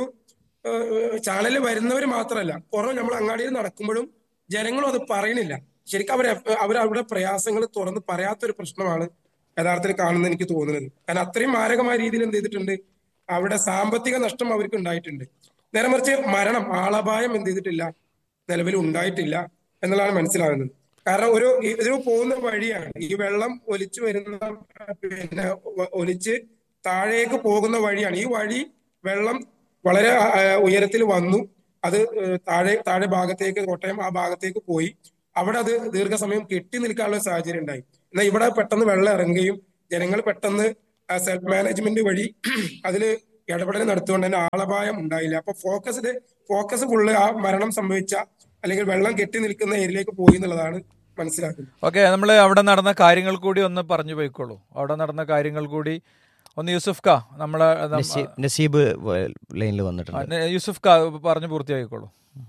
[SPEAKER 5] ചാനലിൽ വരുന്നവർ മാത്രമല്ല പുറം നമ്മൾ അങ്ങാടിയിൽ നടക്കുമ്പോഴും ജനങ്ങളും അത് പറയണില്ല ശരിക്കും അവർ അവർ അവരുടെ പ്രയാസങ്ങൾ തുറന്ന് പറയാത്തൊരു പ്രശ്നമാണ് യഥാർത്ഥത്തിൽ കാണുന്നത് എനിക്ക് തോന്നുന്നത് കാരണം അത്രയും മാരകമായ രീതിയിൽ എന്ത് ചെയ്തിട്ടുണ്ട് അവിടെ സാമ്പത്തിക നഷ്ടം അവർക്ക് ഉണ്ടായിട്ടുണ്ട് നേരെ മറിച്ച് മരണം ആളപായം എന്ത് ചെയ്തിട്ടില്ല നിലവിൽ ഉണ്ടായിട്ടില്ല എന്നുള്ളതാണ് മനസ്സിലാകുന്നത് കാരണം ഒരു ഇതൊരു പോകുന്ന വഴിയാണ് ഈ വെള്ളം ഒലിച്ചു വരുന്ന പിന്നെ ഒ- ഒലിച്ച് താഴേക്ക് പോകുന്ന വഴിയാണ് ഈ വഴി വെള്ളം വളരെ ഉയരത്തിൽ വന്നു അത് ഏഹ്, താഴെ താഴെ ഭാഗത്തേക്ക് കോട്ടയം ആ ഭാഗത്തേക്ക് പോയി അവിടെ അത് ദീർഘസമയം കെട്ടി നിൽക്കാനുള്ള സാഹചര്യം ഉണ്ടായി എന്നാൽ ഇവിടെ പെട്ടെന്ന് വെള്ളം ഇറങ്ങുകയും ജനങ്ങൾ പെട്ടെന്ന് സെൽഫ് മാനേജ്മെന്റ് വഴി അതിൽ ഇടപെടൽ നടത്തുകൊണ്ട് തന്നെ ആളപായം ഉണ്ടായില്ല അപ്പൊ ഫോക്കസ്ഡ് ഫോക്കസ് ഫുള്ള് ആ മരണം സംഭവിച്ച അല്ലെങ്കിൽ വെള്ളം കെട്ടി നിൽക്കുന്ന ഏരിയയിലേക്ക് പോയി എന്നുള്ളതാണ് മനസ്സിലാക്കുന്നത്
[SPEAKER 1] ഓക്കെ നമ്മൾ അവിടെ നടന്ന കാര്യങ്ങൾ കൂടി ഒന്ന് പറഞ്ഞു പോയിക്കോളൂ അവിടെ നടന്ന കാര്യങ്ങൾ കൂടി ഒന്ന് യൂസുഫ് ക നമ്മളെ നം-
[SPEAKER 2] നസീബ് നസീബ് ലൈനിൽ വന്നിട്ടുണ്ട്
[SPEAKER 1] ആ, യൂസുഫ് ക പറഞ്ഞു പൂർത്തിയാക്കിക്കോളൂ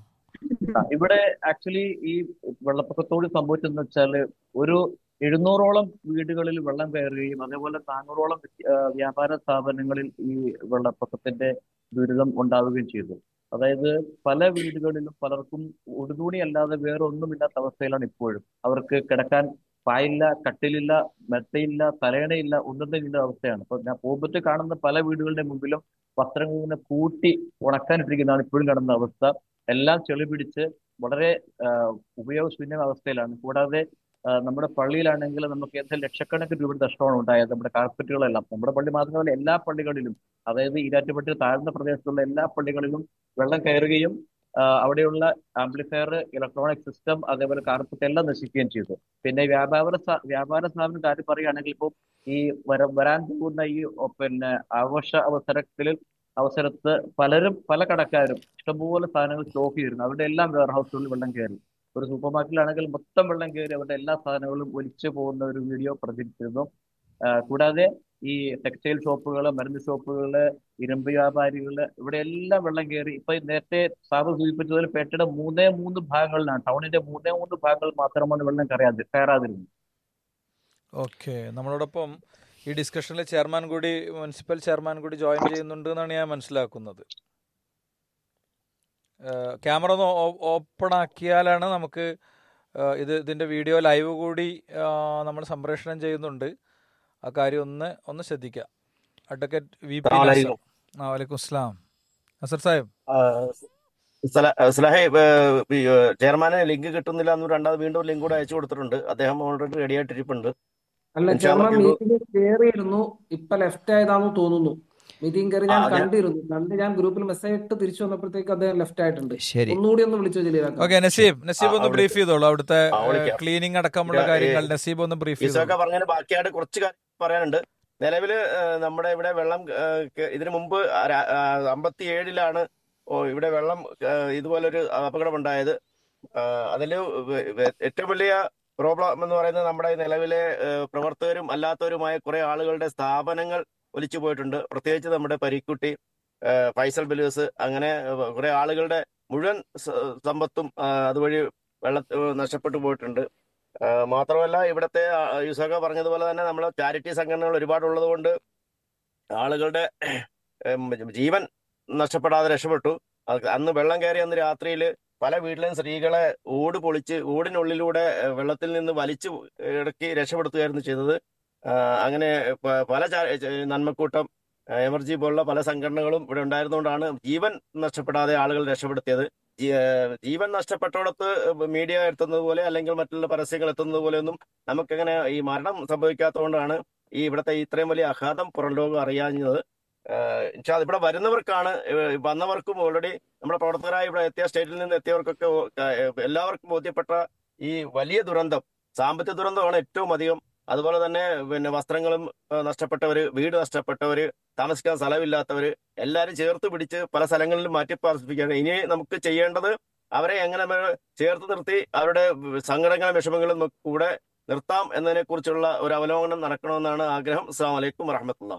[SPEAKER 3] ആ, ഇവിടെ ആക്ച്വലി ഈ വെള്ളപ്പൊക്കത്തോട് സംഭവിച്ചെന്ന് വെച്ചാല് ഒരു എഴുന്നൂറോളം വീടുകളിൽ വെള്ളം കയറുകയും അതേപോലെ നാനൂറോളം ആ, വ്യാപാര സ്ഥാപനങ്ങളിൽ ഈ വെള്ളപ്പൊക്കത്തിന്റെ ദുരിതം ഉണ്ടാവുകയും ചെയ്തു അതായത് പല വീടുകളിലും പലർക്കും ഉടുതുണി അല്ലാതെ വേറെ ഒന്നുമില്ലാത്ത അവസ്ഥയിലാണ് ഇപ്പോഴും അവർക്ക് കിടക്കാൻ പായില്ല കട്ടിലില്ല മെത്തയില്ല തലയണയില്ല ഒന്നും തന്നെ ഇല്ല അവസ്ഥയാണ് അപ്പൊ ഞാൻ പോകുമ്പോൾ കാണുന്ന പല വീടുകളുടെ മുമ്പിലും വസ്ത്രങ്ങൾ ഇങ്ങനെ കൂട്ടി ഉണക്കാനിട്ടിരിക്കുന്നതാണ് ഇപ്പോഴും കാണുന്ന അവസ്ഥ എല്ലാം ചെളി പിടിച്ച് വളരെ ആ, ഉപയോഗശൂന്യ അവസ്ഥയിലാണ് കൂടാതെ ആ, നമ്മുടെ പള്ളിയിലാണെങ്കിൽ നമുക്ക് ഏതാണ്ട് ലക്ഷക്കണക്കിന് രൂപയുടെ നഷ്ടമാണ് ഉണ്ടായത് നമ്മുടെ കാർപ്പറ്റുകളെല്ലാം നമ്മുടെ പള്ളി മാത്രമല്ല എല്ലാ പള്ളികളിലും അതായത് ഈരാറ്റുപേട്ട താഴ്ന്ന പ്രദേശത്തുള്ള എല്ലാ പള്ളികളിലും വെള്ളം കയറുകയും ആ, അവിടെയുള്ള ആംപ്ലിഫയർ ഇലക്ട്രോണിക് സിസ്റ്റം അതേപോലെ കാർപ്പറ്റ് എല്ലാം നശിക്കുകയും ചെയ്തു പിന്നെ വ്യാപാര സ്ഥാ- വ്യാപാര സ്ഥാപനം കാര്യം പറയുകയാണെങ്കിൽ ഇപ്പോൾ ഈ വര വരാൻ പോകുന്ന ഈ ഒ, പിന്നെ ആഘോഷ അവസരത്തിൽ അവസരത്ത് പലരും പല കടക്കാരും ഇഷ്ടംപോലെ സാധനങ്ങൾ സ്റ്റോക്ക് ചെയ്തിരുന്നു അവരുടെ എല്ലാം വെയർ ഹൗസുകളിൽ വെള്ളം കയറി ഒരു സൂപ്പർ മാർക്കറ്റിലാണെങ്കിൽ മൊത്തം വെള്ളം കയറി അവരുടെ എല്ലാ സാധനങ്ങളും ഒലിച്ചു പോകുന്ന ഒരു വീഡിയോ പ്രചരിച്ചിരുന്നു ആ, കൂടാതെ ഈ ടെക്സ്റ്റൈൽ ഷോപ്പുകള് മരുന്ന് ഷോപ്പുകള് ഇരുമ്പ് വ്യാപാരികള് ഇവിടെ എല്ലാം വെള്ളം കയറി ഇപ്പൊ നേരത്തെ സാറ് സൂചിപ്പിച്ചതുപോലെ പേട്ടയുടെ മൂന്നേ മൂന്ന് ഭാഗങ്ങളിലാണ് ടൗണിന്റെ മൂന്നേ മൂന്ന് ഭാഗങ്ങൾ മാത്രമാണ് വെള്ളം കയറാതെ കയറാതിരുന്നത്
[SPEAKER 1] ഓക്കെ നമ്മളോടൊപ്പം ഈ ഡിസ്കഷനിൽ ചെയർമാൻ കൂടി മുനിസിപ്പൽ ചെയർമാൻ കൂടി ജോയിൻ ചെയ്യുന്നുണ്ട് എന്നാണ് ഞാൻ മനസ്സിലാക്കുന്നത് ക്യാമറ ഒന്ന് ഓപ്പൺ ആക്കിയാലാണ് നമുക്ക് ആ, ഇത് ഇതിന്റെ വീഡിയോ ലൈവ് കൂടി നമ്മൾ സംപ്രേഷണം ചെയ്യുന്നുണ്ട് ആ കാര്യം ഒന്ന് ഒന്ന് ശ്രദ്ധിക്കാം അഡ്വക്കേറ്റ് വി പി നസർ ആ വലൈക്കും അസ്സലാം നസർ സാഹിബ്
[SPEAKER 7] സ്ലഹേ ചെയർമാന് ലിങ്ക് കിട്ടുന്നില്ല എന്ന് രണ്ടാമത് വീണ്ടും ലിങ്ക് കൂടെ അയച്ചു കൊടുത്തിട്ടുണ്ട് അദ്ദേഹം ഓൾറെഡി റെഡി ആയിട്ടിരിപ്പുണ്ട്
[SPEAKER 6] അല്ല
[SPEAKER 7] ഇൻഷാ അല്ലാ
[SPEAKER 6] ചെയർമാൻ
[SPEAKER 7] വീണ്ടും
[SPEAKER 6] മീറ്റിംഗ് കയറിയിരുന്നു ഇപ്പൊ ലെഫ്റ്റ് ആയതാണെന്ന് തോന്നുന്നു മീറ്റിംഗ് കയറി
[SPEAKER 7] ആ
[SPEAKER 6] ഞാൻ
[SPEAKER 7] ഞാൻ
[SPEAKER 6] കണ്ടിരുന്നു കണ്ട് ഞാൻ ഗ്രൂപ്പിൽ മെസ്സേജ് ഇട്ട് തിരിച്ചു വന്നപ്പോഴത്തേക്ക് അദ്ദേഹം ലെഫ്റ്റ് ആയിട്ടുണ്ട്
[SPEAKER 2] ശരി
[SPEAKER 6] ഒന്നുകൂടി ഒന്ന് വിളിച്ചോ ജലീലാക്ക
[SPEAKER 1] ഓക്കെ
[SPEAKER 2] ശരി
[SPEAKER 1] നസീബ്
[SPEAKER 7] ആ
[SPEAKER 1] നസീബ് ഒന്ന്
[SPEAKER 7] ആ
[SPEAKER 1] ബ്രീഫ്
[SPEAKER 7] വിളിക്കാം
[SPEAKER 1] ചെയ്തോളൂ അവിടുത്തെ
[SPEAKER 7] ആ വിളിക്കാം
[SPEAKER 1] ക്ലീനിങ് അടക്കമുള്ള
[SPEAKER 7] ഇത് ഈ
[SPEAKER 1] കാര്യങ്ങൾ നസീബ് ഒന്ന് ബ്രീഫ് ചെയ്തോളൂ
[SPEAKER 7] ഇസൊക്കെ പറഞ്ഞതിന് ബാക്കിയായിട്ട് കുറച്ച് കാര്യം പറയാനുണ്ട് നിലവില് ഏഹ്, നമ്മുടെ ഇവിടെ വെള്ളം ഏഹ്, ക- ഇതിനു മുമ്പ് അമ്പത്തി ഏഴിലാണ് ഓ ഇവിടെ വെള്ളം ഏഹ്, ഇതുപോലൊരു അപകടം ഉണ്ടായത് അതിൽ ഏറ്റവും വലിയ പ്രോബ്ലം എന്ന് പറയുന്നത് നമ്മുടെ ഈ നിലവിലെ ഏഹ്, പ്രവർത്തകരും അല്ലാത്തവരുമായ കുറെ ആളുകളുടെ സ്ഥാപനങ്ങൾ ഒലിച്ചു പോയിട്ടുണ്ട് പ്രത്യേകിച്ച് നമ്മുടെ പരിക്കുട്ടി ഏഹ്, ഫൈസൽ ബലൂസ് അങ്ങനെ ഏഹ്, കുറെ ആളുകളുടെ മുഴുവൻ സ- സമ്പത്തും ആ, അതുവഴി വെള്ള നഷ്ടപ്പെട്ടു പോയിട്ടുണ്ട് ആ, മാത്രമല്ല ഇവിടുത്തെ ആ, യുസക പറഞ്ഞതുപോലെ തന്നെ നമ്മൾ ചാരിറ്റി സംഘടനകൾ ഒരുപാടുള്ളത് കൊണ്ട് ആളുകളുടെ ഉം, ജീവൻ നഷ്ടപ്പെടാതെ രക്ഷപ്പെട്ടു അത് അന്ന് വെള്ളം കയറി അന്ന് രാത്രിയിൽ പല വീട്ടിലെയും സ്ത്രീകളെ ഓട് പൊളിച്ച് ഓടിനുള്ളിലൂടെ ഏഹ്, വെള്ളത്തിൽ നിന്ന് വലിച്ചു ഇടക്കി രക്ഷപ്പെടുത്തുകയായിരുന്നു ചെയ്തത് ആ, അങ്ങനെ പ- പല ചാ- ച- നന്മക്കൂട്ടം ഏഹ്, എമർജി പോലുള്ള പല സംഘടനകളും ഇവിടെ ഉണ്ടായിരുന്നുകൊണ്ടാണ് ജീവൻ നഷ്ടപ്പെടാതെ ആളുകൾ രക്ഷപ്പെടുത്തിയത് ജീ- ഏഹ്, ജീവൻ നഷ്ടപ്പെട്ടോടത്ത് മീഡിയ എത്തുന്നത് പോലെ അല്ലെങ്കിൽ മറ്റുള്ള പരസ്യങ്ങൾ എത്തുന്നത് പോലെ ഒന്നും നമുക്കങ്ങനെ ഈ മരണം സംഭവിക്കാത്തതുകൊണ്ടാണ് ഈ ഇവിടുത്തെ ഇത്രയും വലിയ ആഘാതം പുറം ലോകം അറിയാഞ്ഞത് ഏഹ് ഇൻഷാ അല്ലാ ഇവിടെ വരുന്നവർക്കാണ് ഏഹ് വന്നവർക്കും ഓൾറെഡി നമ്മുടെ പ്രവർത്തകരായി ഇവിടെ എത്തിയ സ്റ്റേറ്റിൽ നിന്ന് എത്തിയവർക്കൊക്കെ ഓ- ഏഹ് എല്ലാവർക്കും ബോധ്യപ്പെട്ട ഈ വലിയ ദുരന്തം സാമ്പത്തിക ദുരന്തമാണ് ഏറ്റവും അധികം അതുപോലെ തന്നെ പിന്നെ വസ്ത്രങ്ങളും ഏഹ് നഷ്ടപ്പെട്ടവര് വീട് നഷ്ടപ്പെട്ടവര് താമസിക്കാൻ സ്ഥലമില്ലാത്തവര് എല്ലാവരും ചേർത്ത് പിടിച്ച് പല സ്ഥലങ്ങളിലും മാറ്റി പാർപ്പിക്കുകയാണ് ഇനി നമുക്ക് ചെയ്യേണ്ടത് അവരെ എങ്ങനെ മേ- ചേർത്ത് നിർത്തി അവരുടെ സങ്കടങ്ങളും വിഷമങ്ങളും നമുക്ക് കൂടെ നിർത്താം എന്നതിനെ കുറിച്ചുള്ള ഒരു അവലോകനം നടക്കണമെന്നാണ് ആഗ്രഹം അസ്സാം വലൈക്കും വറഹമത്തുള്ള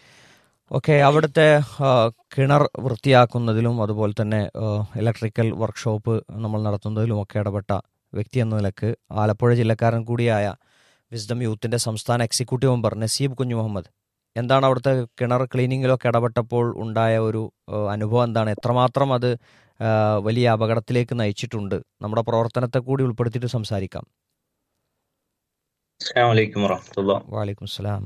[SPEAKER 2] ഓക്കെ അവിടുത്തെ ആ, കിണർ വൃത്തിയാക്കുന്നതിലും അതുപോലെ തന്നെ ആ, ഇലക്ട്രിക്കൽ വർക്ക്ഷോപ്പ് നമ്മൾ നടത്തുന്നതിലും ഒക്കെ ഇടപെട്ട വ്യക്തി എന്ന നിലക്ക് ആലപ്പുഴ ജില്ലക്കാരൻ കൂടിയായ വിസ്ഡം യൂത്തിൻ്റെ സംസ്ഥാന എക്സിക്യൂട്ടീവ് മെമ്പർ നസീബ് കുഞ്ഞു മുഹമ്മദ് എന്താണ് അവിടുത്തെ കിണർ ക്ലീനിങ്ങിലൊക്കെ ഇടപെട്ടപ്പോൾ ഉണ്ടായ ഒരു ആ, അനുഭവം എന്താണ് എത്രമാത്രം അത് ആ, വലിയ അപകടത്തിലേക്ക് നയിച്ചിട്ടുണ്ട് നമ്മുടെ പ്രവർത്തനത്തെ കൂടി ഉൾപ്പെടുത്തിയിട്ട് സംസാരിക്കാം
[SPEAKER 8] അസ്സാം വലൈക്കും വറഹമത്തുള്ള
[SPEAKER 2] വാലിക്കും സ്ലാം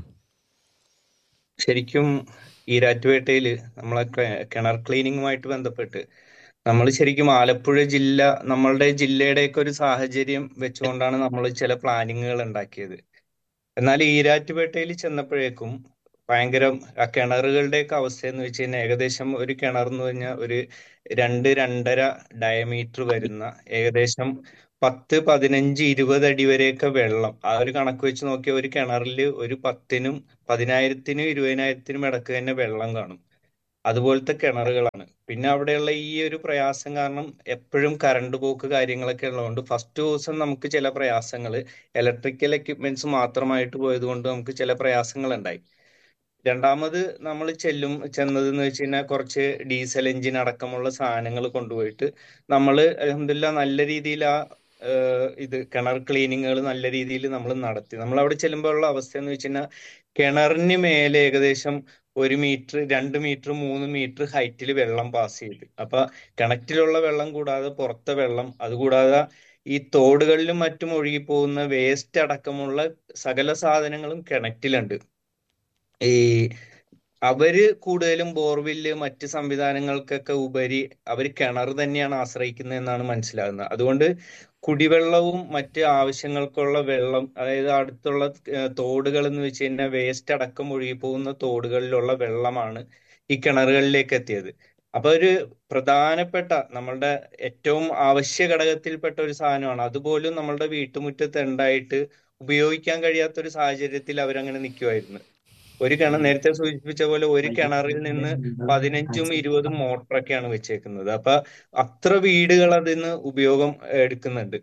[SPEAKER 8] ശരിക്കും ഈരാറ്റുപേട്ടയിൽ നമ്മളെ ക- കിണർ ക്ലീനിങ്ങുമായിട്ട് ബന്ധപ്പെട്ട് നമ്മൾ ശരിക്കും ആലപ്പുഴ ജില്ല നമ്മളുടെ ജില്ലയുടെയൊക്കെ ഒരു സാഹചര്യം വെച്ചുകൊണ്ടാണ് നമ്മൾ ചില പ്ലാനിങ്ങുകൾ ഉണ്ടാക്കിയത് എന്നാൽ ഈരാറ്റുപേട്ടയിൽ ചെന്നപ്പോഴേക്കും ഭയങ്കര ആ കിണറുകളുടെയൊക്കെ അവസ്ഥ എന്ന് വെച്ച് കഴിഞ്ഞാൽ ഏകദേശം ഒരു കിണർ എന്ന് പറഞ്ഞാൽ ഒരു രണ്ട് രണ്ടര ഡയമീറ്റർ വരുന്ന ഏകദേശം പത്ത് പതിനഞ്ച് ഇരുപത് അടി വരെയൊക്കെ വെള്ളം ആ ഒരു കണക്ക് വെച്ച് നോക്കിയാൽ ഒരു കിണറിൽ ഒരു പത്തിനും പതിനായിരത്തിനും ഇരുപതിനായിരത്തിനും ഇടക്ക് തന്നെ വെള്ളം കാണും അതുപോലത്തെ കിണറുകളാണ് പിന്നെ അവിടെയുള്ള ഈ ഒരു പ്രയാസം കാരണം എപ്പോഴും കറണ്ട് പോക്ക് കാര്യങ്ങളൊക്കെ ഉള്ളതുകൊണ്ട് ഫസ്റ്റ് ദിവസം നമുക്ക് ചില പ്രയാസങ്ങൾ ഇലക്ട്രിക്കൽ എക്യുപ്മെന്റ്സ് മാത്രമായിട്ട് പോയത് കൊണ്ട് നമുക്ക് ചില പ്രയാസങ്ങൾ ഉണ്ടായി രണ്ടാമത് നമ്മൾ ചെല്ലും ചെന്നത് എന്ന് വെച്ച് കഴിഞ്ഞാൽ കുറച്ച് ഡീസൽ എഞ്ചിൻ അടക്കമുള്ള സാധനങ്ങൾ കൊണ്ടുപോയിട്ട് നമ്മൾ അലഹമില്ല നല്ല രീതിയിൽ ആ ഏഹ്, ഇത് കിണർ ക്ലീനിങ്ങുകൾ നല്ല രീതിയിൽ നമ്മൾ നടത്തി നമ്മൾ അവിടെ ചെല്ലുമ്പോൾ ഉള്ള അവസ്ഥ എന്ന് വെച്ച് കഴിഞ്ഞാൽ കിണറിന് മേലെ ഏകദേശം ഒരു മീറ്റർ രണ്ട് മീറ്റർ മൂന്ന് മീറ്റർ ഹൈറ്റിൽ വെള്ളം പാസ് ചെയ്ത് അപ്പൊ കിണറ്റിലുള്ള വെള്ളം കൂടാതെ പുറത്തെ വെള്ളം അതുകൂടാതെ ഈ തോടുകളിലും മറ്റും ഒഴുകി പോകുന്ന വേസ്റ്റ് അടക്കമുള്ള സകല സാധനങ്ങളും കിണറ്റിലുണ്ട് ഈ അവര് കൂടുതലും ബോർവെല്ല് മറ്റ് സംവിധാനങ്ങൾക്കൊക്കെ ഉപരി അവര് കിണർ തന്നെയാണ് ആശ്രയിക്കുന്നത് എന്നാണ് മനസ്സിലാകുന്നത് അതുകൊണ്ട് കുടിവെള്ളവും മറ്റ് ആവശ്യങ്ങൾക്കുള്ള വെള്ളം അതായത് അടുത്തുള്ള ഏഹ്, തോടുകൾ എന്ന് വെച്ച് കഴിഞ്ഞാൽ വേസ്റ്റ് അടക്കം ഒഴുകി പോകുന്ന തോടുകളിലുള്ള വെള്ളമാണ് ഈ കിണറുകളിലേക്ക് എത്തിയത് അപ്പൊ ഒരു പ്രധാനപ്പെട്ട നമ്മളുടെ ഏറ്റവും അവശ്യ ഘടകത്തിൽപ്പെട്ട ഒരു സാധനമാണ് അതുപോലും നമ്മളുടെ വീട്ടുമുറ്റത്ത് ഉണ്ടായിട്ട് ഉപയോഗിക്കാൻ കഴിയാത്ത ഒരു സാഹചര്യത്തിൽ അവരങ്ങനെ നിൽക്കുമായിരുന്നു ഒരു കിണർ നേരത്തെ സൂചിപ്പിച്ച പോലെ ഒരു കിണറിൽ നിന്ന് പതിനഞ്ചും ഇരുപതും മോട്ടറൊക്കെയാണ് വെച്ചേക്കുന്നത് അപ്പൊ അത്ര വീടുകൾ അതിന് ഉപയോഗം എടുക്കുന്നുണ്ട്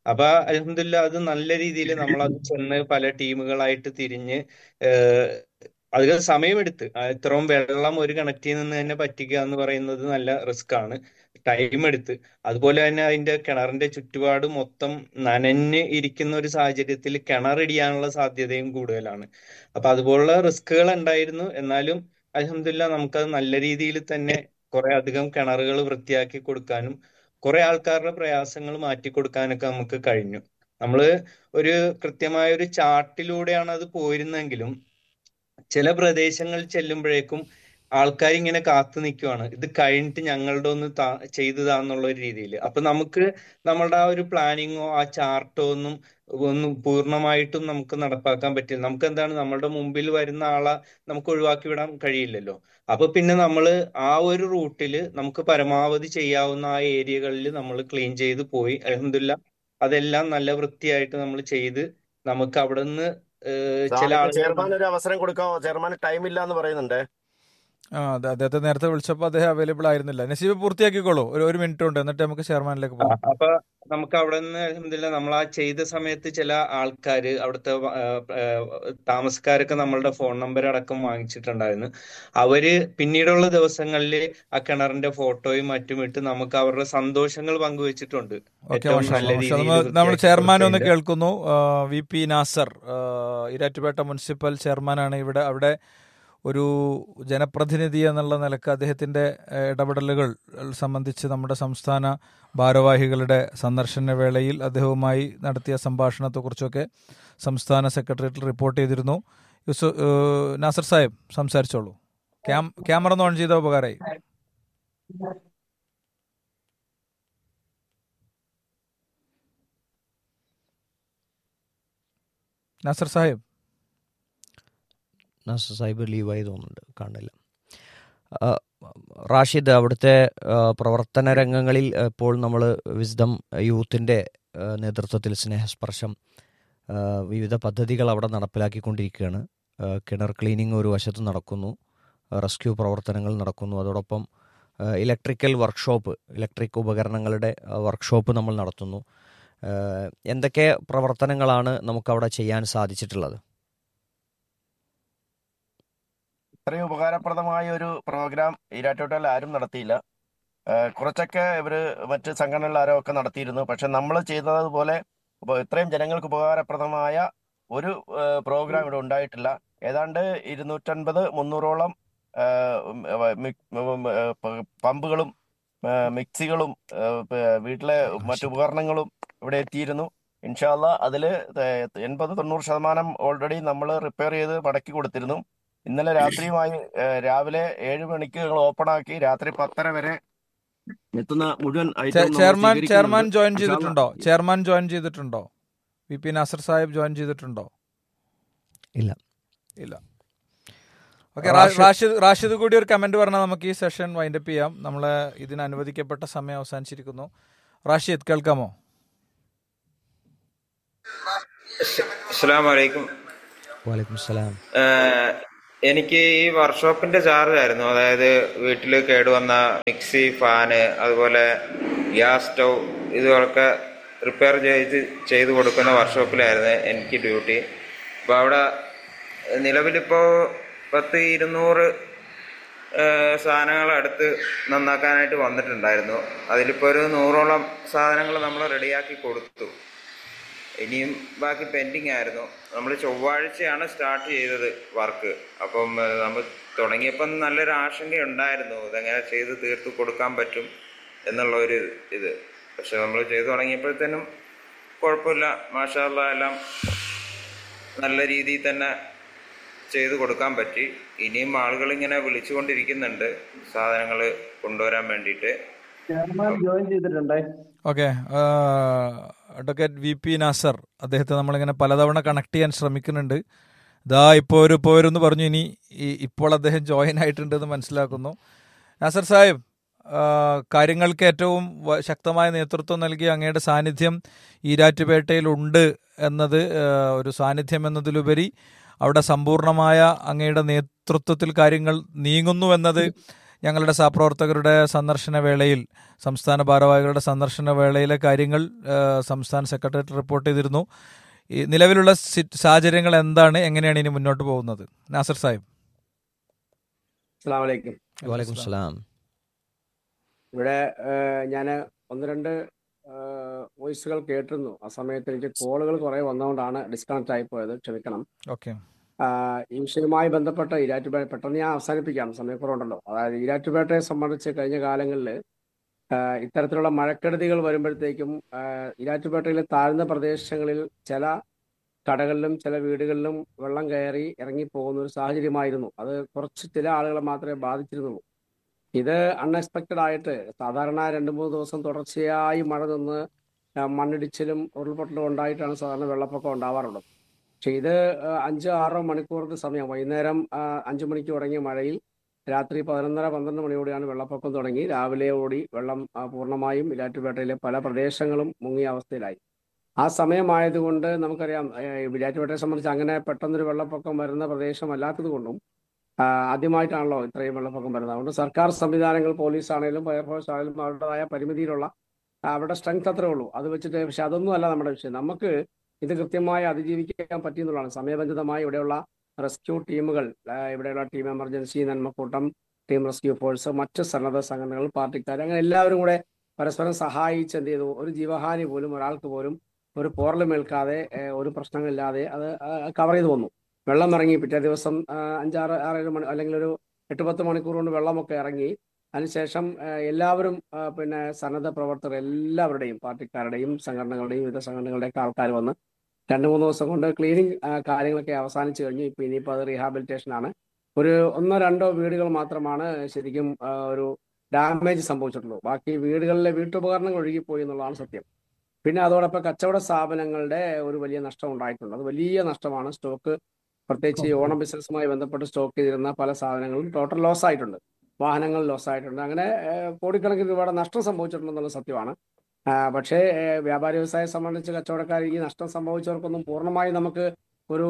[SPEAKER 8] അപ്പൊ അൽഹംദുലില്ലാ അത് നല്ല രീതിയിൽ നമ്മൾ അത് ചെന്ന് പല ടീമുകളായിട്ട് തിരിഞ്ഞ് ഏഹ് അധികം സമയമെടുത്ത് ആ ഇത്രയും വെള്ളം ഒരു കിണറ്റിൽ നിന്ന് തന്നെ പറ്റിക്കുക എന്ന് പറയുന്നത് നല്ല റിസ്ക് ആണ് ടൈം എടുത്ത് അതുപോലെ തന്നെ അതിന്റെ കിണറിന്റെ ചുറ്റുപാട് മൊത്തം നനഞ്ഞ് ഇരിക്കുന്ന ഒരു സാഹചര്യത്തിൽ കിണറിടിയാനുള്ള സാധ്യതയും കൂടുതലാണ് അപ്പൊ അതുപോലുള്ള റിസ്കുകൾ ഉണ്ടായിരുന്നു എന്നാലും അൽഹംദുലില്ലാ നമുക്കത് നല്ല രീതിയിൽ തന്നെ കുറെ അധികം കിണറുകൾ വൃത്തിയാക്കി കൊടുക്കാനും കുറെ ആൾക്കാരുടെ പ്രയാസങ്ങൾ മാറ്റി കൊടുക്കാനൊക്കെ നമുക്ക് കഴിഞ്ഞു നമ്മള് ഒരു കൃത്യമായ ഒരു ചാർട്ടിലൂടെയാണ് അത് പോയിരുന്നെങ്കിലും ചില പ്രദേശങ്ങൾ ചെല്ലുമ്പോഴേക്കും ആൾക്കാർ ഇങ്ങനെ കാത്തു നിൽക്കുവാണ് ഇത് കഴിഞ്ഞിട്ട് ഞങ്ങളുടെ ഒന്ന് താ ചെയ്തു താന്നുള്ള ഒരു രീതിയിൽ അപ്പൊ നമുക്ക് നമ്മളുടെ ആ ഒരു പ്ലാനിങ്ങോ ആ ചാർട്ടോ ഒന്നും ഒന്നും പൂർണ്ണമായിട്ടും നമുക്ക് നടപ്പാക്കാൻ പറ്റില്ല നമുക്ക് എന്താണ് നമ്മളുടെ മുമ്പിൽ വരുന്ന ആളെ നമുക്ക് ഒഴിവാക്കി വിടാൻ കഴിയില്ലല്ലോ അപ്പൊ പിന്നെ നമ്മൾ ആ ഒരു റൂട്ടിൽ നമുക്ക് പരമാവധി ചെയ്യാവുന്ന ആ ഏരിയകളിൽ നമ്മൾ ക്ലീൻ ചെയ്ത് പോയി അൽഹംദുലില്ലാ അതെല്ലാം നല്ല വൃത്തിയായിട്ട് നമ്മൾ ചെയ്ത് നമുക്ക് അവിടെ നിന്ന് ചില
[SPEAKER 7] സാദിഖ്
[SPEAKER 8] ആളുകൾ
[SPEAKER 7] ചെയർമാൻ ഒരു അവസരം കൊടുക്കാമോ ചെയർമാൻ ടൈം ഇല്ല എന്ന് പറയുന്നുണ്ട്
[SPEAKER 1] ആ അതെ അദ്ദേഹത്തെ നേരത്തെ വിളിച്ചപ്പോൾ അദ്ദേഹം അവൈലബിൾ ആയിരുന്നില്ല നസീബ് പൂർത്തിയാക്കിക്കോളൂ ഒരു ഒരു മിനിറ്റ് ഉണ്ട് എന്നിട്ട് നമുക്ക് ചെയർമാനിലേക്ക്
[SPEAKER 8] ആ,
[SPEAKER 1] പോകാം
[SPEAKER 8] അപ്പൊ നമുക്ക് അവിടെ നിന്ന് അൽഹംദുലില്ലാ നമ്മൾ ആ ചെയ്ത സമയത്ത് ചില ആൾക്കാര് അവിടുത്തെ വ- ആ, ആ, താമസക്കാരൊക്കെ നമ്മളുടെ ഫോൺ നമ്പർ അടക്കം വാങ്ങിച്ചിട്ടുണ്ടായിരുന്നു അവര് പിന്നീടുള്ള ദിവസങ്ങളിൽ ആ കിണറിന്റെ ഫോട്ടോയും മറ്റും ഇട്ട് നമുക്ക് അവരുടെ സന്തോഷങ്ങൾ പങ്കുവെച്ചിട്ടുണ്ട്
[SPEAKER 1] ഓക്കെ
[SPEAKER 8] ഏറ്റവും
[SPEAKER 1] മാഷാ
[SPEAKER 8] നല്ല
[SPEAKER 1] മാഷാ
[SPEAKER 8] രീതിയിൽ
[SPEAKER 1] നമ്മൾ നമ്മൾ
[SPEAKER 8] വൃത്തിയാക്കി
[SPEAKER 1] ചെയർമാൻ ഒന്ന്
[SPEAKER 8] കൊടുത്തതിന്റെ
[SPEAKER 1] കേൾക്കുന്നു ആ, വി പി നാസർ ആ, ഇരാറ്റുപേട്ട മുനിസിപ്പൽ ചെയർമാനാണ് ഇവിടെ അവിടെ ഒരു ജനപ്രതിനിധി എന്നുള്ള നിലക്ക് അദ്ദേഹത്തിൻ്റെ ഏഹ്, ഇടപെടലുകൾ സംബന്ധിച്ച് നമ്മുടെ സംസ്ഥാന ഭാരവാഹികളുടെ സന്ദർശന വേളയിൽ അദ്ദേഹവുമായി നടത്തിയ സംഭാഷണത്തെക്കുറിച്ചൊക്കെ സംസ്ഥാന സെക്രട്ടേറിയറ്റിൽ റിപ്പോർട്ട് ചെയ്തിരുന്നു യൂസു ഏഹ്, നാസർ സാഹിബ് സംസാരിച്ചോളൂ ക്യാം ക്യാമറ ഒന്ന് ഓൺ ചെയ്ത ഉപകാരമായി നാസർ സാഹിബ്
[SPEAKER 2] നാസർ സാഹിബ് ലീവായി തോന്നുന്നുണ്ട് കാണില്ല ആ, റാഷിദ് അവിടുത്തെ ആ, പ്രവർത്തന രംഗങ്ങളിൽ ഇപ്പോൾ നമ്മൾ വിസ്ഡം യൂത്തിൻ്റെ ആ, നേതൃത്വത്തിൽ സ്നേഹസ്പർശം ആ, വിവിധ പദ്ധതികൾ അവിടെ നടപ്പിലാക്കിക്കൊണ്ടിരിക്കുകയാണ് ആ, കിണർ ക്ലീനിങ് ഒരു വശത്ത് നടക്കുന്നു ആ, റെസ്ക്യൂ പ്രവർത്തനങ്ങൾ നടക്കുന്നു അതോടൊപ്പം ആ, ഇലക്ട്രിക്കൽ വർക്ക്ഷോപ്പ് ഇലക്ട്രിക് ഉപകരണങ്ങളുടെ ആ, വർക്ക്ഷോപ്പ് നമ്മൾ നടത്തുന്നു ആ, എന്തൊക്കെ പ്രവർത്തനങ്ങളാണ് നമുക്കവിടെ ചെയ്യാൻ സാധിച്ചിട്ടുള്ളത്
[SPEAKER 7] ഇത്രയും ഉപകാരപ്രദമായ ഒരു പ്രോഗ്രാം ഈരാറ്റോട്ടിൽ ആരും നടത്തിയില്ല ഏഹ് കുറച്ചൊക്കെ ഇവര് മറ്റ് സംഘടനകളിൽ ആരോ ഒക്കെ നടത്തിയിരുന്നു പക്ഷെ നമ്മൾ ചെയ്തതുപോലെ ഉപ- ഇത്രയും ജനങ്ങൾക്ക് ഉപകാരപ്രദമായ ഒരു ഏഹ് പ്രോഗ്രാം ഇവിടെ ഉണ്ടായിട്ടില്ല ഏതാണ്ട് ഇരുന്നൂറ്റൻപത് മുന്നൂറോളം ഏഹ് ഉം, ഏഹ് മിക്- ഉം, ഏഹ് പ- പമ്പുകളും ഏഹ് മിക്സികളും ഏഹ് പ- വീട്ടിലെ മറ്റു ഉപകരണങ്ങളും ഇവിടെ എത്തിയിരുന്നു ഇൻഷാല്ല അതിൽ എൺപത് തൊണ്ണൂറ് ശതമാനം ഓൾറെഡി നമ്മൾ റിപ്പയർ ചെയ്ത് മടക്കി കൊടുത്തിരുന്നു ഇന്നലെ രാത്രിയുമായി ഏഹ് രാവിലെ ഏഴ് മണിക്ക് ഞങ്ങൾ ഓപ്പൺ ആക്കി രാത്രി പത്തര വരെ എത്തുന്ന മുഴുവൻ
[SPEAKER 1] ചെ-
[SPEAKER 7] ഐറ്റവും നമ്മൾ
[SPEAKER 1] ചെയർമാൻ ചെയർമാൻ
[SPEAKER 7] സ്വീകരിക്കുന്നുണ്ട്
[SPEAKER 1] ജോയിൻ
[SPEAKER 7] ഇൻഷാ അല്ലാ
[SPEAKER 1] ചെയ്തിട്ടുണ്ടോ ചെയർമാൻ ജോയിൻ ചെയ്തിട്ടുണ്ടോ V P Nasar Sahib join ചെയ്തിട്ടുണ്ടോ
[SPEAKER 2] ഇല്ല
[SPEAKER 1] ഇല്ല ഓക്കെ
[SPEAKER 2] റാഷിദ്
[SPEAKER 1] റാഷിദ് റാഷിദ് കൂടി ഒരു കമന്റ് പറഞ്ഞാൽ നമുക്ക് ഈ സെഷൻ വൈൻഡപ്പ് ചെയ്യാം നമ്മളെ ഇതിന് അനുവദിക്കപ്പെട്ട സമയം അവസാനിച്ചിരിക്കുന്നു റാഷിദ് കേൾക്കാമോ
[SPEAKER 9] അസ്സാം വലൈക്കും
[SPEAKER 2] വാലൈക്കും സലാം
[SPEAKER 9] എനിക്ക് ഈ വർക്ക്ഷോപ്പിന്റെ ചാർജ് ആയിരുന്നു അതായത് വീട്ടിൽ കേടുവന്ന മിക്സി ഫാന് അതുപോലെ ഗ്യാസ് സ്റ്റൗ ഇതൊക്കെ റിപ്പയർ ചെയ്ത് ചെയ്ത് കൊടുക്കുന്ന വർക്ക്ഷോപ്പിലായിരുന്നു എനിക്ക് ഡ്യൂട്ടി അപ്പോൾ അവിടെ നിലവിലിപ്പോൾ പത്ത് ഇരുന്നൂറ് ഏഹ്, സാധനങ്ങൾ അടുത്ത് നന്നാക്കാനായിട്ട് വന്നിട്ടുണ്ടായിരുന്നു അതിലിപ്പോൾ ഒരു നൂറോളം സാധനങ്ങൾ നമ്മൾ റെഡിയാക്കി കൊടുത്തു ഇനിയും ബാക്കി പെൻഡിങ് ആയിരുന്നു നമ്മൾ ചൊവ്വാഴ്ചയാണ് സ്റ്റാർട്ട് ചെയ്തത് വർക്ക് അപ്പം ഏഹ്, നമ്മൾ തുടങ്ങിയപ്പം നല്ലൊരു ആശങ്കയുണ്ടായിരുന്നു ഇതെങ്ങനെ ചെയ്ത് തീർത്ത് കൊടുക്കാൻ പറ്റും എന്നുള്ള ഒരു ഇത് പക്ഷെ നമ്മൾ ചെയ്തു തുടങ്ങിയപ്പോഴത്തേനും കുഴപ്പമില്ല മാഷാല്ല എല്ലാം നല്ല രീതിയിൽ തന്നെ ചെയ്തു കൊടുക്കാൻ പറ്റി ഇനിയും ആളുകൾ ഇങ്ങനെ വിളിച്ചുകൊണ്ടിരിക്കുന്നുണ്ട് സാധനങ്ങൾ കൊണ്ടുവരാൻ വേണ്ടിയിട്ട്
[SPEAKER 6] ചെയർമാൻ ജോയിൻ ചെയ്തിട്ടുണ്ടേ
[SPEAKER 1] okay advocate V P Nasar അദ്ദേഹത്തെ നമ്മളിങ്ങനെ പലതവണ കണക്ട് ചെയ്യാൻ ശ്രമിക്കുന്നുണ്ട് ഇതാ ഇപ്പോൾ ഒരു ഇപ്പോൾ വരുമെന്ന് പറഞ്ഞു ഇനി ഈ- ഇപ്പോൾ അദ്ദേഹം ജോയിൻ ആയിട്ടുണ്ടെന്ന് മനസ്സിലാക്കുന്നു നാസർ സാഹിബ് ആ, കാര്യങ്ങൾക്ക് ഏറ്റവും വ- ശക്തമായ നേതൃത്വം നൽകി അങ്ങയുടെ സാന്നിധ്യം ഈരാറ്റുപേട്ടയിലുണ്ട് എന്നത് ആ, ഒരു സാന്നിധ്യം എന്നതിലുപരി അവിടെ സമ്പൂർണമായ അങ്ങയുടെ നേതൃത്വത്തിൽ കാര്യങ്ങൾ നീങ്ങുന്നു എന്നത് ഞങ്ങളുടെ സഹപ്രവർത്തകരുടെ സന്ദർശന വേളയിൽ സംസ്ഥാന ഭാരവാഹികളുടെ സന്ദർശന വേളയിലെ കാര്യങ്ങൾ ആ, സംസ്ഥാന സെക്രട്ടേറിയറ്റ് റിപ്പോർട്ട് ചെയ്തിരുന്നു ഈ നിലവിലുള്ള സി- സാഹചര്യങ്ങൾ എന്താണ് എങ്ങനെയാണ് ഇനി മുന്നോട്ട് പോകുന്നത് നാസർ സാഹിബ്
[SPEAKER 10] അസ്സലാമലൈക്കും
[SPEAKER 2] വലൈക്കും സ്ലാം
[SPEAKER 10] ഇവിടെ ഞാൻ ഒന്ന് രണ്ട് വോയിസുകൾ കേട്ടിരുന്നു ആ സമയത്ത് എനിക്ക് കോളുകൾ കുറെ വന്നതുകൊണ്ടാണ് ഡിസ്കണക്ട് ആയി പോയത് ക്ഷമിക്കണം
[SPEAKER 1] ഓക്കെ
[SPEAKER 10] ആ, ഈ വിഷയവുമായി ബന്ധപ്പെട്ട ഈരാറ്റുപേട്ട പെട്ടെന്ന് ഞാൻ അവസാനിപ്പിക്കാം സമയക്കുറവുണ്ടല്ലോ അതായത് ഈരാറ്റുപേട്ടയെ സംബന്ധിച്ച് കഴിഞ്ഞ കാലങ്ങളിൽ ഇത്തരത്തിലുള്ള മഴക്കെടുതികൾ വരുമ്പോഴത്തേക്കും ആ, ഈരാറ്റുപേട്ടയിലെ താഴ്ന്ന പ്രദേശങ്ങളിൽ ചില കടകളിലും ചില വീടുകളിലും വെള്ളം കയറി ഇറങ്ങിപ്പോകുന്ന ഒരു സാഹചര്യമായിരുന്നു അത് കുറച്ച് ചില ആളുകളെ മാത്രമേ ബാധിച്ചിരുന്നുള്ളൂ ഇത് അൺഎക്സ്പെക്റ്റഡ് ആയിട്ട് സാധാരണ രണ്ട് മൂന്ന് ദിവസം തുടർച്ചയായി മഴ നിന്ന് ആ, മണ്ണിടിച്ചിലും ഉരുൾപൊട്ടലും ഉണ്ടായിട്ടാണ് സാധാരണ വെള്ളപ്പൊക്കം ഉണ്ടാവാറുള്ളത് പക്ഷെ ഇത് ആ, അഞ്ചോ ആറോ മണിക്കൂറിന്റെ സമയം വൈകുന്നേരം ആ, അഞ്ച് മണിക്ക് തുടങ്ങിയ മഴയിൽ രാത്രി പതിനൊന്നര പന്ത്രണ്ട് മണിയോടെയാണ് വെള്ളപ്പൊക്കം തുടങ്ങി രാവിലെ ഓടി വെള്ളം ആ, പൂർണ്ണമായും ഇലാറ്റുപേട്ടയിലെ പല പ്രദേശങ്ങളും മുങ്ങിയ അവസ്ഥയിലായി ആ സമയമായതുകൊണ്ട് നമുക്കറിയാം ഏ, വിരാറ്റുപേട്ടയെ സംബന്ധിച്ച് അങ്ങനെ പെട്ടെന്നൊരു വെള്ളപ്പൊക്കം വരുന്ന പ്രദേശമല്ലാത്തത് കൊണ്ടും ആ, ആദ്യമായിട്ടാണല്ലോ ഇത്രയും വെള്ളപ്പൊക്കം വരുന്നത് അതുകൊണ്ട് സർക്കാർ സംവിധാനങ്ങൾ പോലീസ് ആണെങ്കിലും ഫയർഫോഴ്സ് ആണെങ്കിലും അവരുടേതായ പരിമിതിയിലുള്ള ആ, അവരുടെ സ്ട്രെങ്ത് അത്രേ ഉള്ളൂ അത് വെച്ചിട്ട് പക്ഷെ അതൊന്നും അല്ല നമ്മുടെ വിഷയം നമുക്ക് ഇത് കൃത്യമായി അതിജീവിക്കാൻ പറ്റിയെന്നുള്ളതാണ് സമയബന്ധിതമായി ഇവിടെയുള്ള റെസ്ക്യൂ ടീമുകൾ ആ, ഇവിടെയുള്ള team emergency Nanmakoottam team rescue force മറ്റ് സന്നദ്ധ സംഘടനകൾ പാർട്ടിക്കാർ അങ്ങനെ എല്ലാവരും കൂടെ പരസ്പരം സഹായിച്ച് എന്ത് ചെയ്തു ഒരു ജീവഹാനി പോലും ഒരാൾക്ക് പോലും ഒരു പോറലുമേൽക്കാതെ ഏ, ഒരു പ്രശ്നങ്ങളില്ലാതെ അത് കവർ ചെയ്ത് വന്നു വെള്ളം ഇറങ്ങി പിറ്റേ ദിവസം ആ, അഞ്ചാറ് ആറേഴ് മണി അല്ലെങ്കിൽ ഒരു എട്ട് പത്ത് മണിക്കൂർ കൊണ്ട് വെള്ളമൊക്കെ ഇറങ്ങി അതിനുശേഷം ആ, എല്ലാവരും ആ, പിന്നെ സന്നദ്ധ പ്രവർത്തകർ എല്ലാവരുടെയും പാർട്ടിക്കാരുടെയും സംഘടനകളുടെയും വിവിധ സംഘടനകളുടെയൊക്കെ ആൾക്കാർ വന്ന് രണ്ട് മൂന്ന് ദിവസം കൊണ്ട് ക്ലീനിങ് കാര്യങ്ങളൊക്കെ അവസാനിച്ചു കഴിഞ്ഞു ഇപ്പൊ ഇനിയിപ്പോൾ അത് റീഹാബിലിറ്റേഷൻ ആണ് ഒരു ഒന്നോ രണ്ടോ വീടുകൾ മാത്രമാണ് ശരിക്കും ആ, ഒരു ഡാമേജ് സംഭവിച്ചിട്ടുള്ളൂ ബാക്കി വീടുകളിലെ വീട്ടുപകരണങ്ങൾ ഒഴുകിപ്പോയി എന്നുള്ളതാണ് സത്യം പിന്നെ അതോടൊപ്പം കച്ചവട സ്ഥാപനങ്ങളുടെ ഒരു വലിയ നഷ്ടം ഉണ്ടായിട്ടുണ്ട് അത് വലിയ നഷ്ടമാണ് സ്റ്റോക്ക് പ്രത്യേകിച്ച് ഈ ഓണം ബിസിനസ്സുമായി ബന്ധപ്പെട്ട് സ്റ്റോക്ക് ചെയ്തിരുന്ന പല സാധനങ്ങളും ടോട്ടൽ ലോസ് ആയിട്ടുണ്ട് വാഹനങ്ങൾ ലോസ് ആയിട്ടുണ്ട് അങ്ങനെ ഏഹ്, കോടിക്കണക്കിന് രൂപയുടെ നഷ്ടം സംഭവിച്ചിട്ടുണ്ടെന്നുള്ള സത്യമാണ് ആ, പക്ഷേ ഏഹ്, വ്യാപാരി വ്യവസായം സംബന്ധിച്ച് കച്ചവടക്കാർ ഈ നഷ്ടം സംഭവിച്ചവർക്കൊന്നും പൂർണ്ണമായി നമുക്ക് ഒരു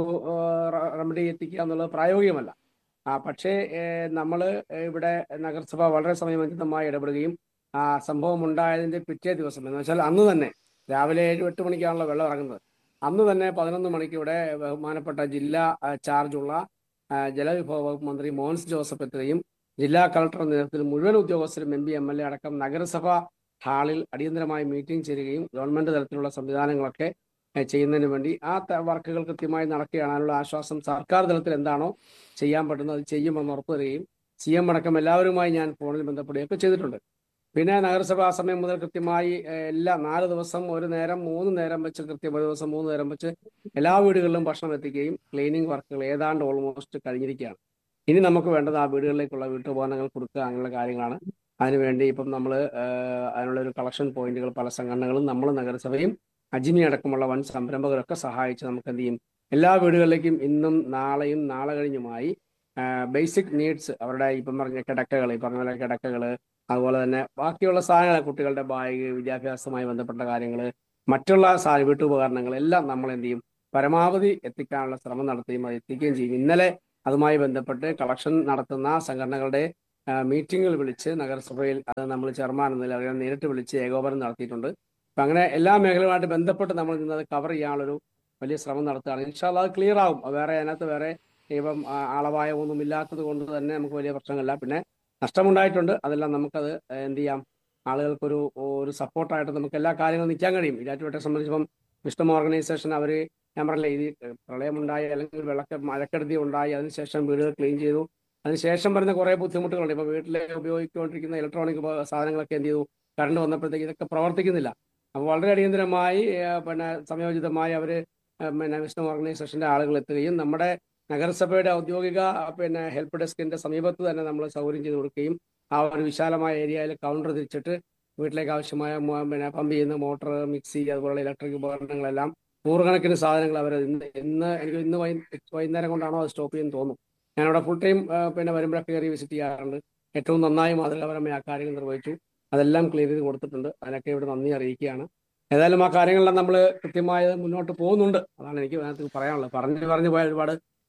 [SPEAKER 10] റെമഡി എത്തിക്കുക എന്നുള്ളത് പ്രായോഗികമല്ല ആ പക്ഷേ നമ്മൾ ഇവിടെ നഗരസഭ വളരെ സമയബന്ധിതമായി ഇടപെടുകയും ആ സംഭവം ഉണ്ടായതിന്റെ പിറ്റേ ദിവസം എന്ന് വെച്ചാൽ അന്ന് തന്നെ രാവിലെ ഏഴ് എട്ട് മണിക്കാണല്ലോ വെള്ളം ഇറങ്ങുന്നത് അന്ന് തന്നെ പതിനൊന്ന് മണിക്ക് ഇവിടെ ബഹുമാനപ്പെട്ട ജില്ലാ ആ, ചാർജുള്ള ആ, ജലവിഭവ വകുപ്പ് മന്ത്രി മോൻസ് ജോസഫ് എത്തുകയും ജില്ലാ കളക്ടറുടെ നേതൃത്വത്തിൽ മുഴുവൻ ഉദ്യോഗസ്ഥരും M P M L A അടക്കം നഗരസഭ ഹാളിൽ അടിയന്തരമായി മീറ്റിംഗ് ചേരുകയും ഗവൺമെന്റ് തലത്തിലുള്ള സംവിധാനങ്ങളൊക്കെ ഏഹ്, ചെയ്യുന്നതിന് വേണ്ടി ആ ത- വർക്കുകൾ കൃത്യമായി നടക്കുകയാണ് അതിനുള്ള ആശ്വാസം സർക്കാർ തലത്തിൽ എന്താണോ ചെയ്യാൻ പറ്റുന്നത് അത് ചെയ്യുമെന്ന് ഉറപ്പു തരികയും സി എം അടക്കം എല്ലാവരുമായി ഞാൻ ഫോണിൽ ബന്ധപ്പെടുകയൊക്കെ ചെയ്തിട്ടുണ്ട് പിന്നെ നഗരസഭ ആ സമയം മുതൽ കൃത്യമായി ഏഹ്, എല്ലാ നാല് ദിവസം ഒരു നേരം മൂന്ന് നേരം വെച്ച് കൃത്യം ഒരു ദിവസം മൂന്ന് നേരം വെച്ച് എല്ലാ വീടുകളിലും ഭക്ഷണം എത്തിക്കുകയും ക്ലീനിങ് വർക്കുകൾ ഏതാണ്ട് ഓൾമോസ്റ്റ് കഴിഞ്ഞിരിക്കുകയാണ് ഇനി നമുക്ക് വേണ്ടത് ആ വീടുകളിലേക്കുള്ള വീട്ടുപകരണങ്ങൾ കൊടുക്കുക അങ്ങനെയുള്ള കാര്യങ്ങളാണ് അതിനുവേണ്ടി ഇപ്പം നമ്മൾ അതിനുള്ള ഒരു കളക്ഷൻ പോയിന്റുകൾ പല സംഘടനകളും നമ്മൾ നഗരസഭയും അജിമി അടക്കമുള്ള വൻ സംരംഭകരൊക്കെ സഹായിച്ച് നമുക്ക് എന്ത് ചെയ്യും എല്ലാ വീടുകളിലേക്കും ഇന്നും നാളെയും നാളെ കഴിഞ്ഞുമായി ബേസിക് നീഡ്സ് അവരുടെ ഇപ്പം പറഞ്ഞ കിടക്കകൾ ഈ പറഞ്ഞ പോലെ കിടക്കകൾ അതുപോലെ തന്നെ ബാക്കിയുള്ള സാധനങ്ങൾ കുട്ടികളുടെ ബാഗ് വിദ്യാഭ്യാസവുമായി ബന്ധപ്പെട്ട കാര്യങ്ങൾ മറ്റുള്ള സാ വീട്ടുപകരണങ്ങൾ എല്ലാം നമ്മൾ എന്ത് ചെയ്യും പരമാവധി എത്തിക്കാനുള്ള ശ്രമം നടത്തുകയും അത് എത്തിക്കുകയും ചെയ്യും ഇന്നലെ അതുമായി ബന്ധപ്പെട്ട് കളക്ഷൻ നടത്തുന്ന സംഘടനകളുടെ മീറ്റിങ്ങുകൾ വിളിച്ച് നഗരസഭയിൽ അത് നമ്മൾ ചെയർമാൻ എന്ന നിലയിൽ അവരെ നേരിട്ട് വിളിച്ച് ഏകോപനം നടത്തിയിട്ടുണ്ട് അപ്പം അങ്ങനെ എല്ലാ മേഖലകളുമായിട്ട് ബന്ധപ്പെട്ട് നമ്മൾ ഇന്നത് കവർ ചെയ്യാനുള്ളൊരു വലിയ ശ്രമം നടത്തുകയാണ് ഇൻഷാല്ല അത് ക്ലിയർ ആവും അത് വേറെ അതിനകത്ത് വേറെ ഇപ്പം ആ, ആളപായമൊന്നും ഇല്ലാത്തത് കൊണ്ട് തന്നെ നമുക്ക് വലിയ പ്രശ്നങ്ങളില്ല പിന്നെ നഷ്ടമുണ്ടായിട്ടുണ്ട് അതെല്ലാം നമുക്കത് എന്ത് ചെയ്യാം ആളുകൾക്കൊരു ഒരു സപ്പോർട്ടായിട്ട് നമുക്ക് എല്ലാ കാര്യങ്ങളും നിൽക്കാൻ കഴിയും ഇരാറ്റുപേട്ടയെ സംബന്ധിച്ചിപ്പം വിഷ്ണു ഓർഗനൈസേഷൻ അവർ ഞാൻ പറഞ്ഞില്ലേ ഇത് പ്രളയമുണ്ടായി അല്ലെങ്കിൽ വെള്ളക്കെ മഴക്കെടുതി ഉണ്ടായി അതിനുശേഷം വീടുകൾ ക്ലീൻ ചെയ്തു അതിനുശേഷം വരുന്ന കുറേ ബുദ്ധിമുട്ടുകളുണ്ട് ഇപ്പോൾ വീട്ടിൽ ഉപയോഗിച്ചുകൊണ്ടിരിക്കുന്ന ഇലക്ട്രോണിക് സാധനങ്ങളൊക്കെ എന്ത് ചെയ്തു കറണ്ട് വന്നപ്പോഴത്തേക്ക് ഇതൊക്കെ പ്രവർത്തിക്കുന്നില്ല അപ്പോൾ വളരെ അടിയന്തരമായി ഏഹ്, പിന്നെ സംയോജിതമായി അവർ പിന്നെ വിഷ്ണു ഓർഗനൈസേഷൻ്റെ ആളുകൾ എത്തുകയും നമ്മുടെ നഗരസഭയുടെ ഔദ്യോഗിക പിന്നെ ഹെൽപ്പ് ഡെസ്കിന്റെ സമീപത്ത് തന്നെ നമ്മൾ സൗകര്യം ചെയ്ത് കൊടുക്കുകയും ആ ഒരു വിശാലമായ ഏരിയയിൽ കൗണ്ടർ തിരിച്ചിട്ട് വീട്ടിലേക്ക് ആവശ്യമായ മോ- പിന്നെ പമ്പ് ചെയ്യുന്ന മോട്ടോർ മിക്സി അതുപോലുള്ള ഇലക്ട്രിക് ഉപകരണങ്ങളെല്ലാം നൂറുകണക്കിന് സാധനങ്ങൾ അവർ ഇന്ന് ഇന്ന് എനിക്ക് ഇന്ന് വൈ വൈകുന്നേരം കൊണ്ടാണോ അത് സ്റ്റോപ്പ് ചെയ്യുന്നത് തോന്നുന്നു ഞാനവിടെ ഫുൾ ടൈം പിന്നെ വരുമ്പോഴൊക്കെ കയറി വിസിറ്റ് ചെയ്യാറുണ്ട് ഏറ്റവും നന്നായി മാതൃകാപരമായി ആ കാര്യങ്ങൾ നിർവഹിച്ചു അതെല്ലാം ക്ലിയർ ചെയ്ത് കൊടുത്തിട്ടുണ്ട് അതിനൊക്കെ ഇവിടെ നന്ദി അറിയിക്കുകയാണ് ഏതായാലും ആ കാര്യങ്ങളെല്ലാം നമ്മൾ കൃത്യമായി മുന്നോട്ട് പോകുന്നുണ്ട് അതാണ് എനിക്ക് അതിനകത്ത് പറയാനുള്ളത് പറഞ്ഞു പറഞ്ഞു പോയ ഒരുപാട്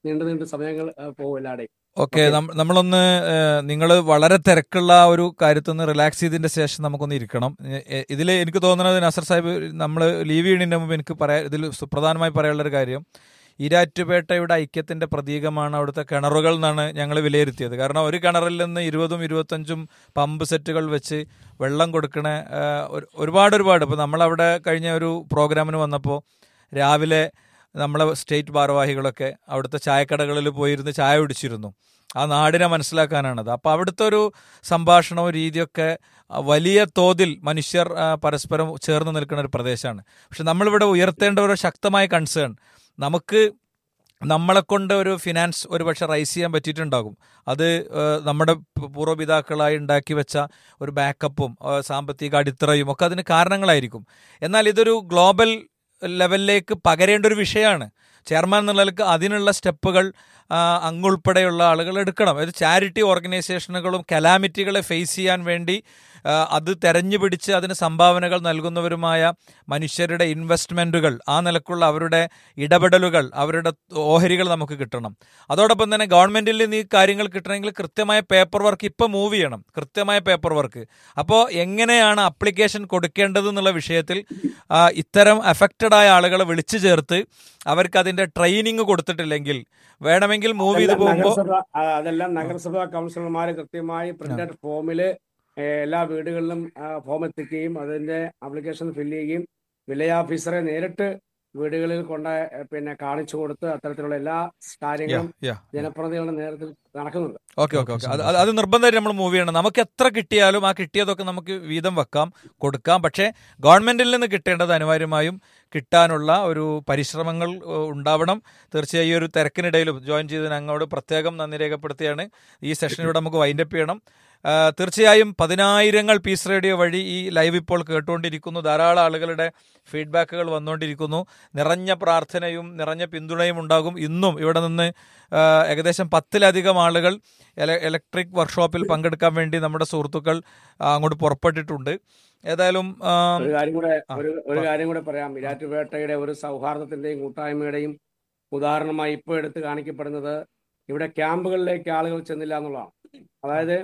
[SPEAKER 10] നീണ്ടു നീണ്ടു സമയങ്ങൾ ആ, പോകും എല്ലാവരുടെയും
[SPEAKER 1] ഓക്കെ
[SPEAKER 10] ഓക്കെ
[SPEAKER 1] നമ്മളൊന്ന് നിങ്ങൾ വളരെ തിരക്കുള്ള ആ ഒരു കാര്യത്തിൽ നിന്ന് റിലാക്സ് ചെയ്തതിന്റെ ശേഷം നമുക്കൊന്ന് ഇരിക്കണം ഇതിൽ എനിക്ക് തോന്നുന്നത് നസർ സാഹിബ് നമ്മൾ ലീവ് ചെയ്യണതിന് മുമ്പ് എനിക്ക് പറയാ ഇതിൽ സുപ്രധാനമായി പറയാനുള്ള ഒരു കാര്യം ഈരാറ്റുപേട്ടയുടെ ഐക്യത്തിന്റെ പ്രതീകമാണ് അവിടുത്തെ കിണറുകൾ എന്നാണ് ഞങ്ങൾ വിലയിരുത്തിയത് കാരണം ഒരു കിണറിൽ നിന്ന് ഇരുപതും ഇരുപത്തഞ്ചും പമ്പ് സെറ്റുകൾ വെച്ച് വെള്ളം കൊടുക്കണ ആ, ഒരു- ഒരുപാട് ഒരുപാട് ഇപ്പോൾ നമ്മളവിടെ കഴിഞ്ഞ ഒരു പ്രോഗ്രാമിന് വന്നപ്പോൾ രാവിലെ നമ്മളെ സ്റ്റേറ്റ് ഭാരവാഹികളൊക്കെ അവിടുത്തെ ചായക്കടകളിൽ പോയിരുന്ന് ചായ കുടിച്ചിരുന്നു ആ നാടിനെ മനസ്സിലാക്കാനാണത് അപ്പോൾ അവിടുത്തെ ഒരു സംഭാഷണവും രീതിയൊക്കെ ആ, വലിയ തോതിൽ മനുഷ്യർ ആ, പരസ്പരം ചേർന്ന് നിൽക്കുന്ന ഒരു പ്രദേശമാണ് പക്ഷെ നമ്മളിവിടെ ഉയർത്തേണ്ട ഒരു ശക്തമായ കൺസേൺ നമുക്ക് നമ്മളെ കൊണ്ട് ഒരു ഫിനാൻസ് ഒരു പക്ഷെ റൈസ് ചെയ്യാൻ പറ്റിയിട്ടുണ്ടാകും അത് ഏഹ്, നമ്മുടെ പൂ- പൂർവ്വപിതാക്കളായി ഉണ്ടാക്കി വെച്ച ഒരു ബാക്കപ്പും ഏഹ്, സാമ്പത്തിക അടിത്തറയും ഒക്കെ അതിന് കാരണങ്ങളായിരിക്കും എന്നാൽ ഇതൊരു ഗ്ലോബൽ ലെവലിലേക്ക് പകരേണ്ട ഒരു വിഷയമാണ് ചെയർമാൻ എന്നുള്ള നിലക്ക് അതിനുള്ള സ്റ്റെപ്പുകൾ ആ, അങ്ങുൾപ്പെടെയുള്ള ആളുകൾ എടുക്കണം അത് ചാരിറ്റി ഓർഗനൈസേഷനുകളും കലാമിറ്റികളെ ഫേസ് ചെയ്യാൻ വേണ്ടി ആ, അത് തെരഞ്ഞു പിടിച്ച് അതിന് സംഭാവനകൾ നൽകുന്നവരുമായ മനുഷ്യരുടെ ഇൻവെസ്റ്റ്മെൻറ്റുകൾ ആ നിലക്കുള്ള അവരുടെ ഇടപെടലുകൾ അവരുടെ ഓഹരികൾ നമുക്ക് കിട്ടണം അതോടൊപ്പം തന്നെ ഗവൺമെൻറ്റിൽ നിന്ന് ഈ കാര്യങ്ങൾ കിട്ടണമെങ്കിൽ കൃത്യമായ പേപ്പർ വർക്ക് ഇപ്പം മൂവ് ചെയ്യണം കൃത്യമായ പേപ്പർ വർക്ക് അപ്പോൾ എങ്ങനെയാണ് അപ്ലിക്കേഷൻ കൊടുക്കേണ്ടത് എന്നുള്ള വിഷയത്തിൽ ആ, ഇത്തരം അഫക്റ്റഡ് ആയ ആളുകളെ വിളിച്ചു ചേർത്ത് അവർക്ക് അതിൻ്റെ ട്രെയിനിങ് കൊടുത്തിട്ടില്ലെങ്കിൽ വേണമെങ്കിൽ മൂവ് ചെയ്ത്
[SPEAKER 10] അതെല്ലാം
[SPEAKER 1] പോകുമ്പോൾ
[SPEAKER 10] നഗരസഭ ആ, അതെല്ലാം നഗരസഭാ കൗൺസിലർമാർ കൃത്യമായി പ്രിന്റഡ് ഫോമില് ഏ, എല്ലാ വീടുകളിലും ആ, ഫോം എത്തിക്കുകയും അതിന്റെ ആപ്ലിക്കേഷൻ ഫില്ല് ചെയ്യുകയും വില്ലേജ് ഓഫീസറെ നേരിട്ട് വീടുകളിൽ കൊണ്ട് ഏ, പിന്നെ കാണിച്ചു കൊടുത്ത് അത്തരത്തിലുള്ള എല്ലാ
[SPEAKER 1] യാ
[SPEAKER 10] കാര്യങ്ങളും
[SPEAKER 1] യാ
[SPEAKER 10] ജനപ്രതിനിധികളുടെ നേതൃത്വത്തിൽ നടക്കുന്നുണ്ട്
[SPEAKER 1] ഓക്കെ ഓക്കെ ഓക്കെ അത് അത് അത് നിർബന്ധമായിട്ട് നമ്മൾ മൂവ് ചെയ്യണം നമുക്ക് എത്ര കിട്ടിയാലും ആ കിട്ടിയതൊക്കെ നമുക്ക് വീതം വെക്കാം കൊടുക്കാം പക്ഷേ ഗവൺമെന്റിൽ നിന്ന് കിട്ടേണ്ടത് അനിവാര്യമായും കിട്ടാനുള്ള ഒരു പരിശ്രമങ്ങൾ ഏഹ്, ഉണ്ടാവണം തീർച്ചയായും ഈ ഒരു തിരക്കിനിടയിലും ജോയിൻ ചെയ്തതിന് അങ്ങോട്ട് പ്രത്യേകം നന്ദി രേഖപ്പെടുത്തിയാണ് ഈ സെഷനിലൂടെ നമുക്ക് വൈൻഡപ്പ് ചെയ്യണം ആ, തീർച്ചയായും പതിനായിരങ്ങൾ പീസ് റേഡിയോ വഴി ഈ ലൈവ് ഇപ്പോൾ കേട്ടുകൊണ്ടിരിക്കുന്നു ധാരാളം ആളുകളുടെ ഫീഡ്ബാക്കുകൾ വന്നുകൊണ്ടിരിക്കുന്നു നിറഞ്ഞ പ്രാർത്ഥനയും നിറഞ്ഞ പിന്തുണയും ഉണ്ടാകും ഇന്നും ഇവിടെ നിന്ന് ആ, ഏകദേശം പത്തിലധികം ആളുകൾ എല- ഇലക്ട്രിക് വർക്ക്ഷോപ്പിൽ പങ്കെടുക്കാൻ വേണ്ടി നമ്മുടെ സുഹൃത്തുക്കൾ ആ, അങ്ങോട്ട് പുറപ്പെട്ടിട്ടുണ്ട് ഏതായാലും ആ,
[SPEAKER 10] ഒരു കാര്യം കൂടെ
[SPEAKER 1] ആ,
[SPEAKER 10] ഒരു ഒരു
[SPEAKER 1] പറ.
[SPEAKER 10] കാര്യം കൂടെ പറയാം ഇരാറ്റുപേട്ടയുടെ ഒരു സൗഹാർദ്ദത്തിന്റെയും കൂട്ടായ്മയുടെയും ഉദാഹരണമായി ഇപ്പോൾ എടുത്ത് കാണിക്കപ്പെടുന്നത് ഇവിടെ ക്യാമ്പുകളിലേക്ക് ആളുകൾ ചെന്നില്ല എന്നുള്ളതാണ് അതായത്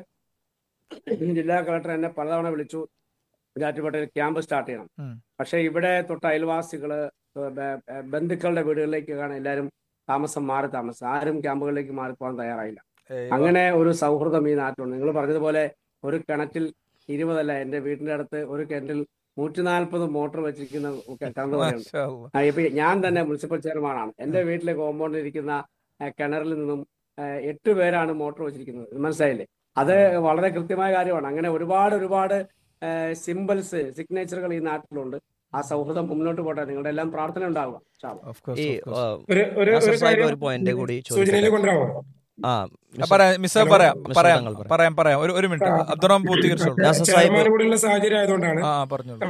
[SPEAKER 10] ജില്ലാ കളക്ടർ എന്നെ പലതവണ വിളിച്ചു ഇരാറ്റുപേട്ടയിൽ ക്യാമ്പ് സ്റ്റാർട്ട് ചെയ്യണം
[SPEAKER 1] ഉം.
[SPEAKER 10] പക്ഷെ ഇവിടെ തൊട്ട് അയൽവാസികള് ബ- ബ- ബന്ധുക്കളുടെ വീടുകളിലേക്കാണ് എല്ലാവരും താമസം മാറി താമസം ആരും ക്യാമ്പുകളിലേക്ക് മാറിപ്പോകാൻ തയ്യാറായില്ല
[SPEAKER 1] ഏയ്
[SPEAKER 10] അങ്ങനെ ഒരു സൗഹൃദം ഈ നാട്ടിലുണ്ട് നിങ്ങൾ പറഞ്ഞതുപോലെ ഒരു കിണറ്റിൽ ഇരുപതല്ല എന്റെ വീടിന്റെ അടുത്ത് ഒരു കിണറ്റിൽ നൂറ്റി നാൽപ്പത് മോട്ടോർ വെച്ചിരിക്കുന്ന കിണർ വരെയുണ്ട്
[SPEAKER 1] മാഷാ അല്ലാ.
[SPEAKER 10] ആ, ഇപ്പൊ ഞാൻ തന്നെ മുനിസിപ്പൽ ചെയർമാനാണ് എന്റെ വീട്ടിലെ കോമ്പൗണ്ടിൽ ഇരിക്കുന്ന ആ, കിണറിൽ നിന്നും ആ, എട്ട് പേരാണ് മോട്ടോർ വെച്ചിരിക്കുന്നത് ഇത് മനസ്സിലായില്ലേ അത് വളരെ കൃത്യമായ കാര്യമാണ് അങ്ങനെ ഒരുപാട് ഒരുപാട് സിമ്പിൾസ് സിഗ്നേച്ചറുകൾ ഈ നാട്ടിലുണ്ട് ആ സൗഹൃദം മുന്നോട്ട് പോട്ടെ നിങ്ങളുടെ എല്ലാം പ്രാർത്ഥന ഉണ്ടാവുക ഇൻഷാ അള്ളാ.
[SPEAKER 1] Of course,
[SPEAKER 2] ഈ
[SPEAKER 1] of course.
[SPEAKER 2] ആ,
[SPEAKER 5] ഒരു ഒരു
[SPEAKER 2] നാസർ
[SPEAKER 5] ഒരു
[SPEAKER 2] സാഹിബ്
[SPEAKER 5] കാര്യം
[SPEAKER 2] ഒരു പോയിന്റ് കൂടി
[SPEAKER 5] സൂചനയിൽ
[SPEAKER 2] ചോദിക്കട്ടെ
[SPEAKER 5] കൊണ്ടുവരാമോ
[SPEAKER 2] ആ
[SPEAKER 1] ആ,
[SPEAKER 2] മിസ്റ്റർ
[SPEAKER 1] പറയാം മിസ്റ്റർ
[SPEAKER 5] ഹലോ
[SPEAKER 1] പറയാം
[SPEAKER 2] മിസ്റ്റർ
[SPEAKER 1] പറയാം
[SPEAKER 2] തങ്ങൾ പറയാം
[SPEAKER 1] പറയാം പറയാം ഒരു ഒരു മിനിറ്റ്
[SPEAKER 5] ആ,
[SPEAKER 1] അബ്ദുറഹ്മാൻ പൂർത്തീകരിച്ചോളൂ
[SPEAKER 2] നാസർ സാഹിബ്
[SPEAKER 5] ചെയർമാൻ കൂടെയുള്ള സാഹചര്യം ആയതുകൊണ്ടാണ്
[SPEAKER 1] ആ പറഞ്ഞോളൂ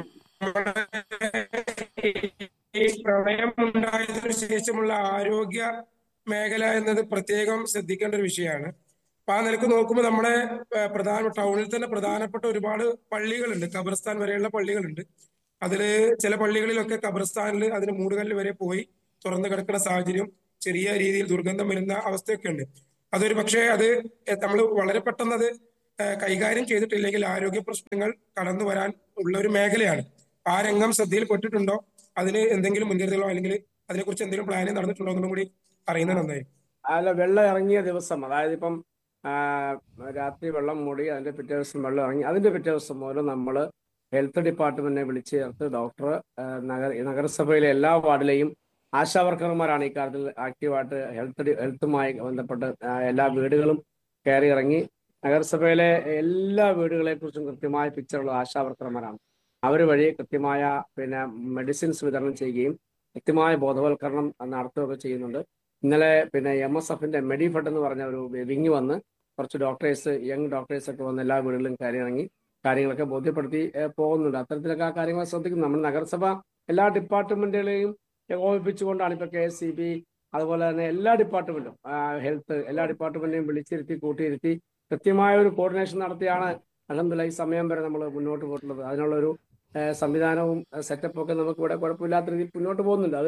[SPEAKER 5] ഈ പ്രളയം ഉണ്ടായതിനു ശേഷമുള്ള ആരോഗ്യ മേഖല എന്നത് പ്രത്യേകം ശ്രദ്ധിക്കേണ്ട ഒരു വിഷയമാണ് അപ്പൊ ആ നിലക്ക് നോക്കുമ്പോൾ നമ്മുടെ ഏഹ്, പ്രധാന ടൗണിൽ തന്നെ പ്രധാനപ്പെട്ട ഒരുപാട് പള്ളികളുണ്ട് ഖബർസ്ഥാൻ വരെയുള്ള പള്ളികളുണ്ട് അതില് ചില പള്ളികളിലൊക്കെ ഖബർസ്ഥാനിൽ അതിന് മൂടുകല്ല് വരെ പോയി തുറന്നു കിടക്കുന്ന സാഹചര്യം ചെറിയ രീതിയിൽ ദുർഗന്ധം വരുന്ന അവസ്ഥയൊക്കെ ഉണ്ട് അതൊരു പക്ഷേ അത് നമ്മൾ വളരെ പെട്ടെന്ന് അത് ഏഹ്, കൈകാര്യം ചെയ്തിട്ടില്ലെങ്കിൽ ആരോഗ്യ പ്രശ്നങ്ങൾ കടന്നു വരാൻ ഉള്ള ഒരു മേഖലയാണ് ആ രംഗം ശ്രദ്ധയിൽപ്പെട്ടിട്ടുണ്ടോ അതിന് എന്തെങ്കിലും മുൻകരുതലോ അല്ലെങ്കിൽ അതിനെക്കുറിച്ച് എന്തെങ്കിലും പ്ലാനിങ് നടന്നിട്ടുണ്ടോ എന്നും കൂടി അറിയുന്നത് നന്നായിരിക്കും
[SPEAKER 10] അല്ല വെള്ളം ഇറങ്ങിയ ദിവസം അതായത് ഇപ്പം ആ, രാത്രി വെള്ളം മൂടി അതിന്റെ പിറ്റേ ദിവസം വെള്ളം ഇറങ്ങി അതിന്റെ പിറ്റേ ദിവസം മുതൽ നമ്മൾ ഹെൽത്ത് ഡിപ്പാർട്ട്മെന്റിനെ വിളിച്ച് ചേർത്ത് ഡോക്ടർ നഗര നഗരസഭയിലെ എല്ലാ വാർഡിലെയും ആശാ വർക്കർമാരാണ് ഈ കാര്യത്തിൽ ആക്റ്റീവായിട്ട് ഹെൽത്ത് ഡി- ഹെൽത്തുമായി ബന്ധപ്പെട്ട് ആ, എല്ലാ വീടുകളും കയറി ഇറങ്ങി നഗരസഭയിലെ എല്ലാ വീടുകളെ കുറിച്ചും കൃത്യമായ പിക്ചറുള്ള ആശാ വർക്കർമാരാണ് അവർ വഴി കൃത്യമായ പിന്നെ മെഡിസിൻസ് വിതരണം ചെയ്യുകയും കൃത്യമായ ബോധവൽക്കരണം നടത്തുകയൊക്കെ ചെയ്യുന്നുണ്ട് ഇന്നലെ പിന്നെ എം എസ് എഫിന്റെ മെഡിഫഡ് എന്ന് പറഞ്ഞ ഒരു വിങ് വന്ന് കുറച്ച് ഡോക്ടേഴ്സ് യങ് ഡോക്ടേഴ്സ് ഒക്കെ വന്ന് എല്ലാ വീടുകളിലും കയറി ഇറങ്ങി കാര്യങ്ങളൊക്കെ ബോധ്യപ്പെടുത്തി ഏഹ്, പോകുന്നുണ്ട് അത്തരത്തിലൊക്കെ ആ കാര്യങ്ങൾ ശ്രദ്ധിക്കുന്നു നമ്മൾ നഗരസഭ എല്ലാ ഡിപ്പാർട്ട്മെന്റുകളെയും ഏകോപിപ്പിച്ചുകൊണ്ടാണ് ഇപ്പൊ കെ എസ് സി ബി അതുപോലെ തന്നെ എല്ലാ ഡിപ്പാർട്ട്മെന്റും ഹെൽത്ത് എല്ലാ ഡിപ്പാർട്ട്മെന്റിനെയും വിളിച്ചിരുത്തി കൂട്ടിയിരുത്തി കൃത്യമായ ഒരു കോർഡിനേഷൻ നടത്തിയാണ് അലഹമില്ല ഈ സമയം വരെ നമ്മൾ മുന്നോട്ട് പോയിട്ടുള്ളത് അതിനുള്ളൊരു ഏഹ്, സംവിധാനവും സെറ്റപ്പും ഒക്കെ നമുക്ക് ഇവിടെ കുഴപ്പമില്ലാത്ത രീതിയിൽ മുന്നോട്ട് പോകുന്നുണ്ട് അത്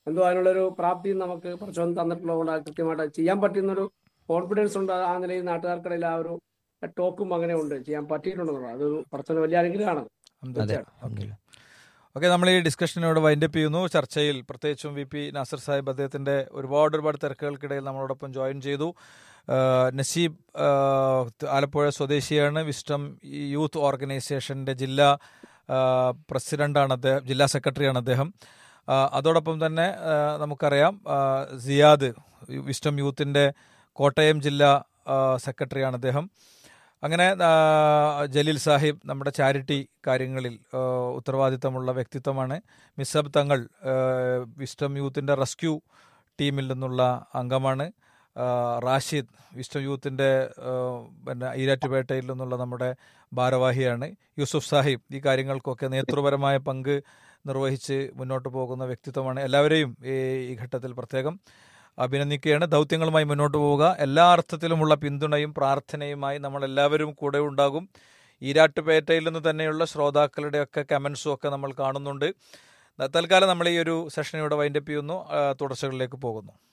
[SPEAKER 10] എന്തോ അതിനുള്ളൊരു പ്രാപ്തി നമുക്ക് കുറച്ചൊന്നും തന്നിട്ടുള്ളതുകൊണ്ട് അത് കൃത്യമായിട്ട് അത് ചെയ്യാൻ പറ്റുന്നൊരു കോൺഫിഡൻസ് ഉണ്ട് ആ നിലയിൽ നാട്ടുകാർക്കിടയിൽ ആ ഒരു ടോക്കും അങ്ങനെ ഉണ്ട് ചെയ്യാൻ പറ്റിയിട്ടുണ്ടെന്നുള്ളത് അതൊരു കുറച്ചൊരു വലിയ അനുഗ്രഹമാണ്
[SPEAKER 2] അതെ
[SPEAKER 1] ഓക്കെ ഓക്കെ നമ്മൾ ഈ ഡിസ്കഷനോട് വൈൻഡപ്പ് ചെയ്യുന്നു ചർച്ചയിൽ പ്രത്യേകിച്ചും വി പി നാസർ സാഹിബ് അദ്ദേഹത്തിൻ്റെ ഒരുപാട് ഒരുപാട് തിരക്കുകൾക്കിടയിൽ നമ്മളോടൊപ്പം ജോയിൻ ചെയ്തു ആ, നസീബ് ആ, ആലപ്പുഴ സ്വദേശിയാണ് വിസ്റ്റം യൂത്ത് ഓർഗനൈസേഷൻ്റെ ജില്ലാ ആ, പ്രസിഡന്റാണ് അദ്ദേഹം ജില്ലാ സെക്രട്ടറിയാണ് അദ്ദേഹം ആ, അതോടൊപ്പം തന്നെ ആ, നമുക്കറിയാം ആ, സിയാദ് വിസ്റ്റം യൂത്തിൻ്റെ കോട്ടയം ജില്ലാ ആ, സെക്രട്ടറിയാണ് അദ്ദേഹം അങ്ങനെ ആ, ജലീൽ സാഹിബ് നമ്മുടെ ചാരിറ്റി കാര്യങ്ങളിൽ ആ, ഉത്തരവാദിത്തമുള്ള വ്യക്തിത്വമാണ് മിസബ് തങ്ങൾ ആ, വിസ്റ്റം യൂത്തിൻ്റെ റെസ്ക്യൂ ടീമിൽ നിന്നുള്ള അംഗമാണ് ആ, റാഷിദ് വിസ്റ്റം യൂത്തിൻ്റെ ആ, പിന്നെ ഈരാറ്റുപേട്ടയിൽ നിന്നുള്ള നമ്മുടെ ഭാരവാഹിയാണ് യൂസുഫ് സാഹിബ് ഈ കാര്യങ്ങൾക്കൊക്കെ നേതൃപരമായ പങ്ക് നിർവഹിച്ച് മുന്നോട്ട് പോകുന്ന വ്യക്തിത്വമാണ് എല്ലാവരെയും ഈ ഈ ഘട്ടത്തിൽ പ്രത്യേകം അഭിനന്ദിക്കുകയാണ് ദൗത്യങ്ങളുമായി മുന്നോട്ട് പോവുക എല്ലാ അർത്ഥത്തിലുമുള്ള പിന്തുണയും പ്രാർത്ഥനയുമായി നമ്മൾ എല്ലാവരും കൂടെ ഉണ്ടാകും ഈരാട്ടുപേട്ടയിൽ നിന്ന് തന്നെയുള്ള ശ്രോതാക്കളുടെയൊക്കെ കമൻസും ഒക്കെ നമ്മൾ കാണുന്നുണ്ട് തൽക്കാലം നമ്മൾ ഈ ഒരു സെഷൻ ഇവിടെ വൈൻഡപ്പ് ചെയ്യുന്നു ആ, തുടർച്ചകളിലേക്ക് പോകുന്നു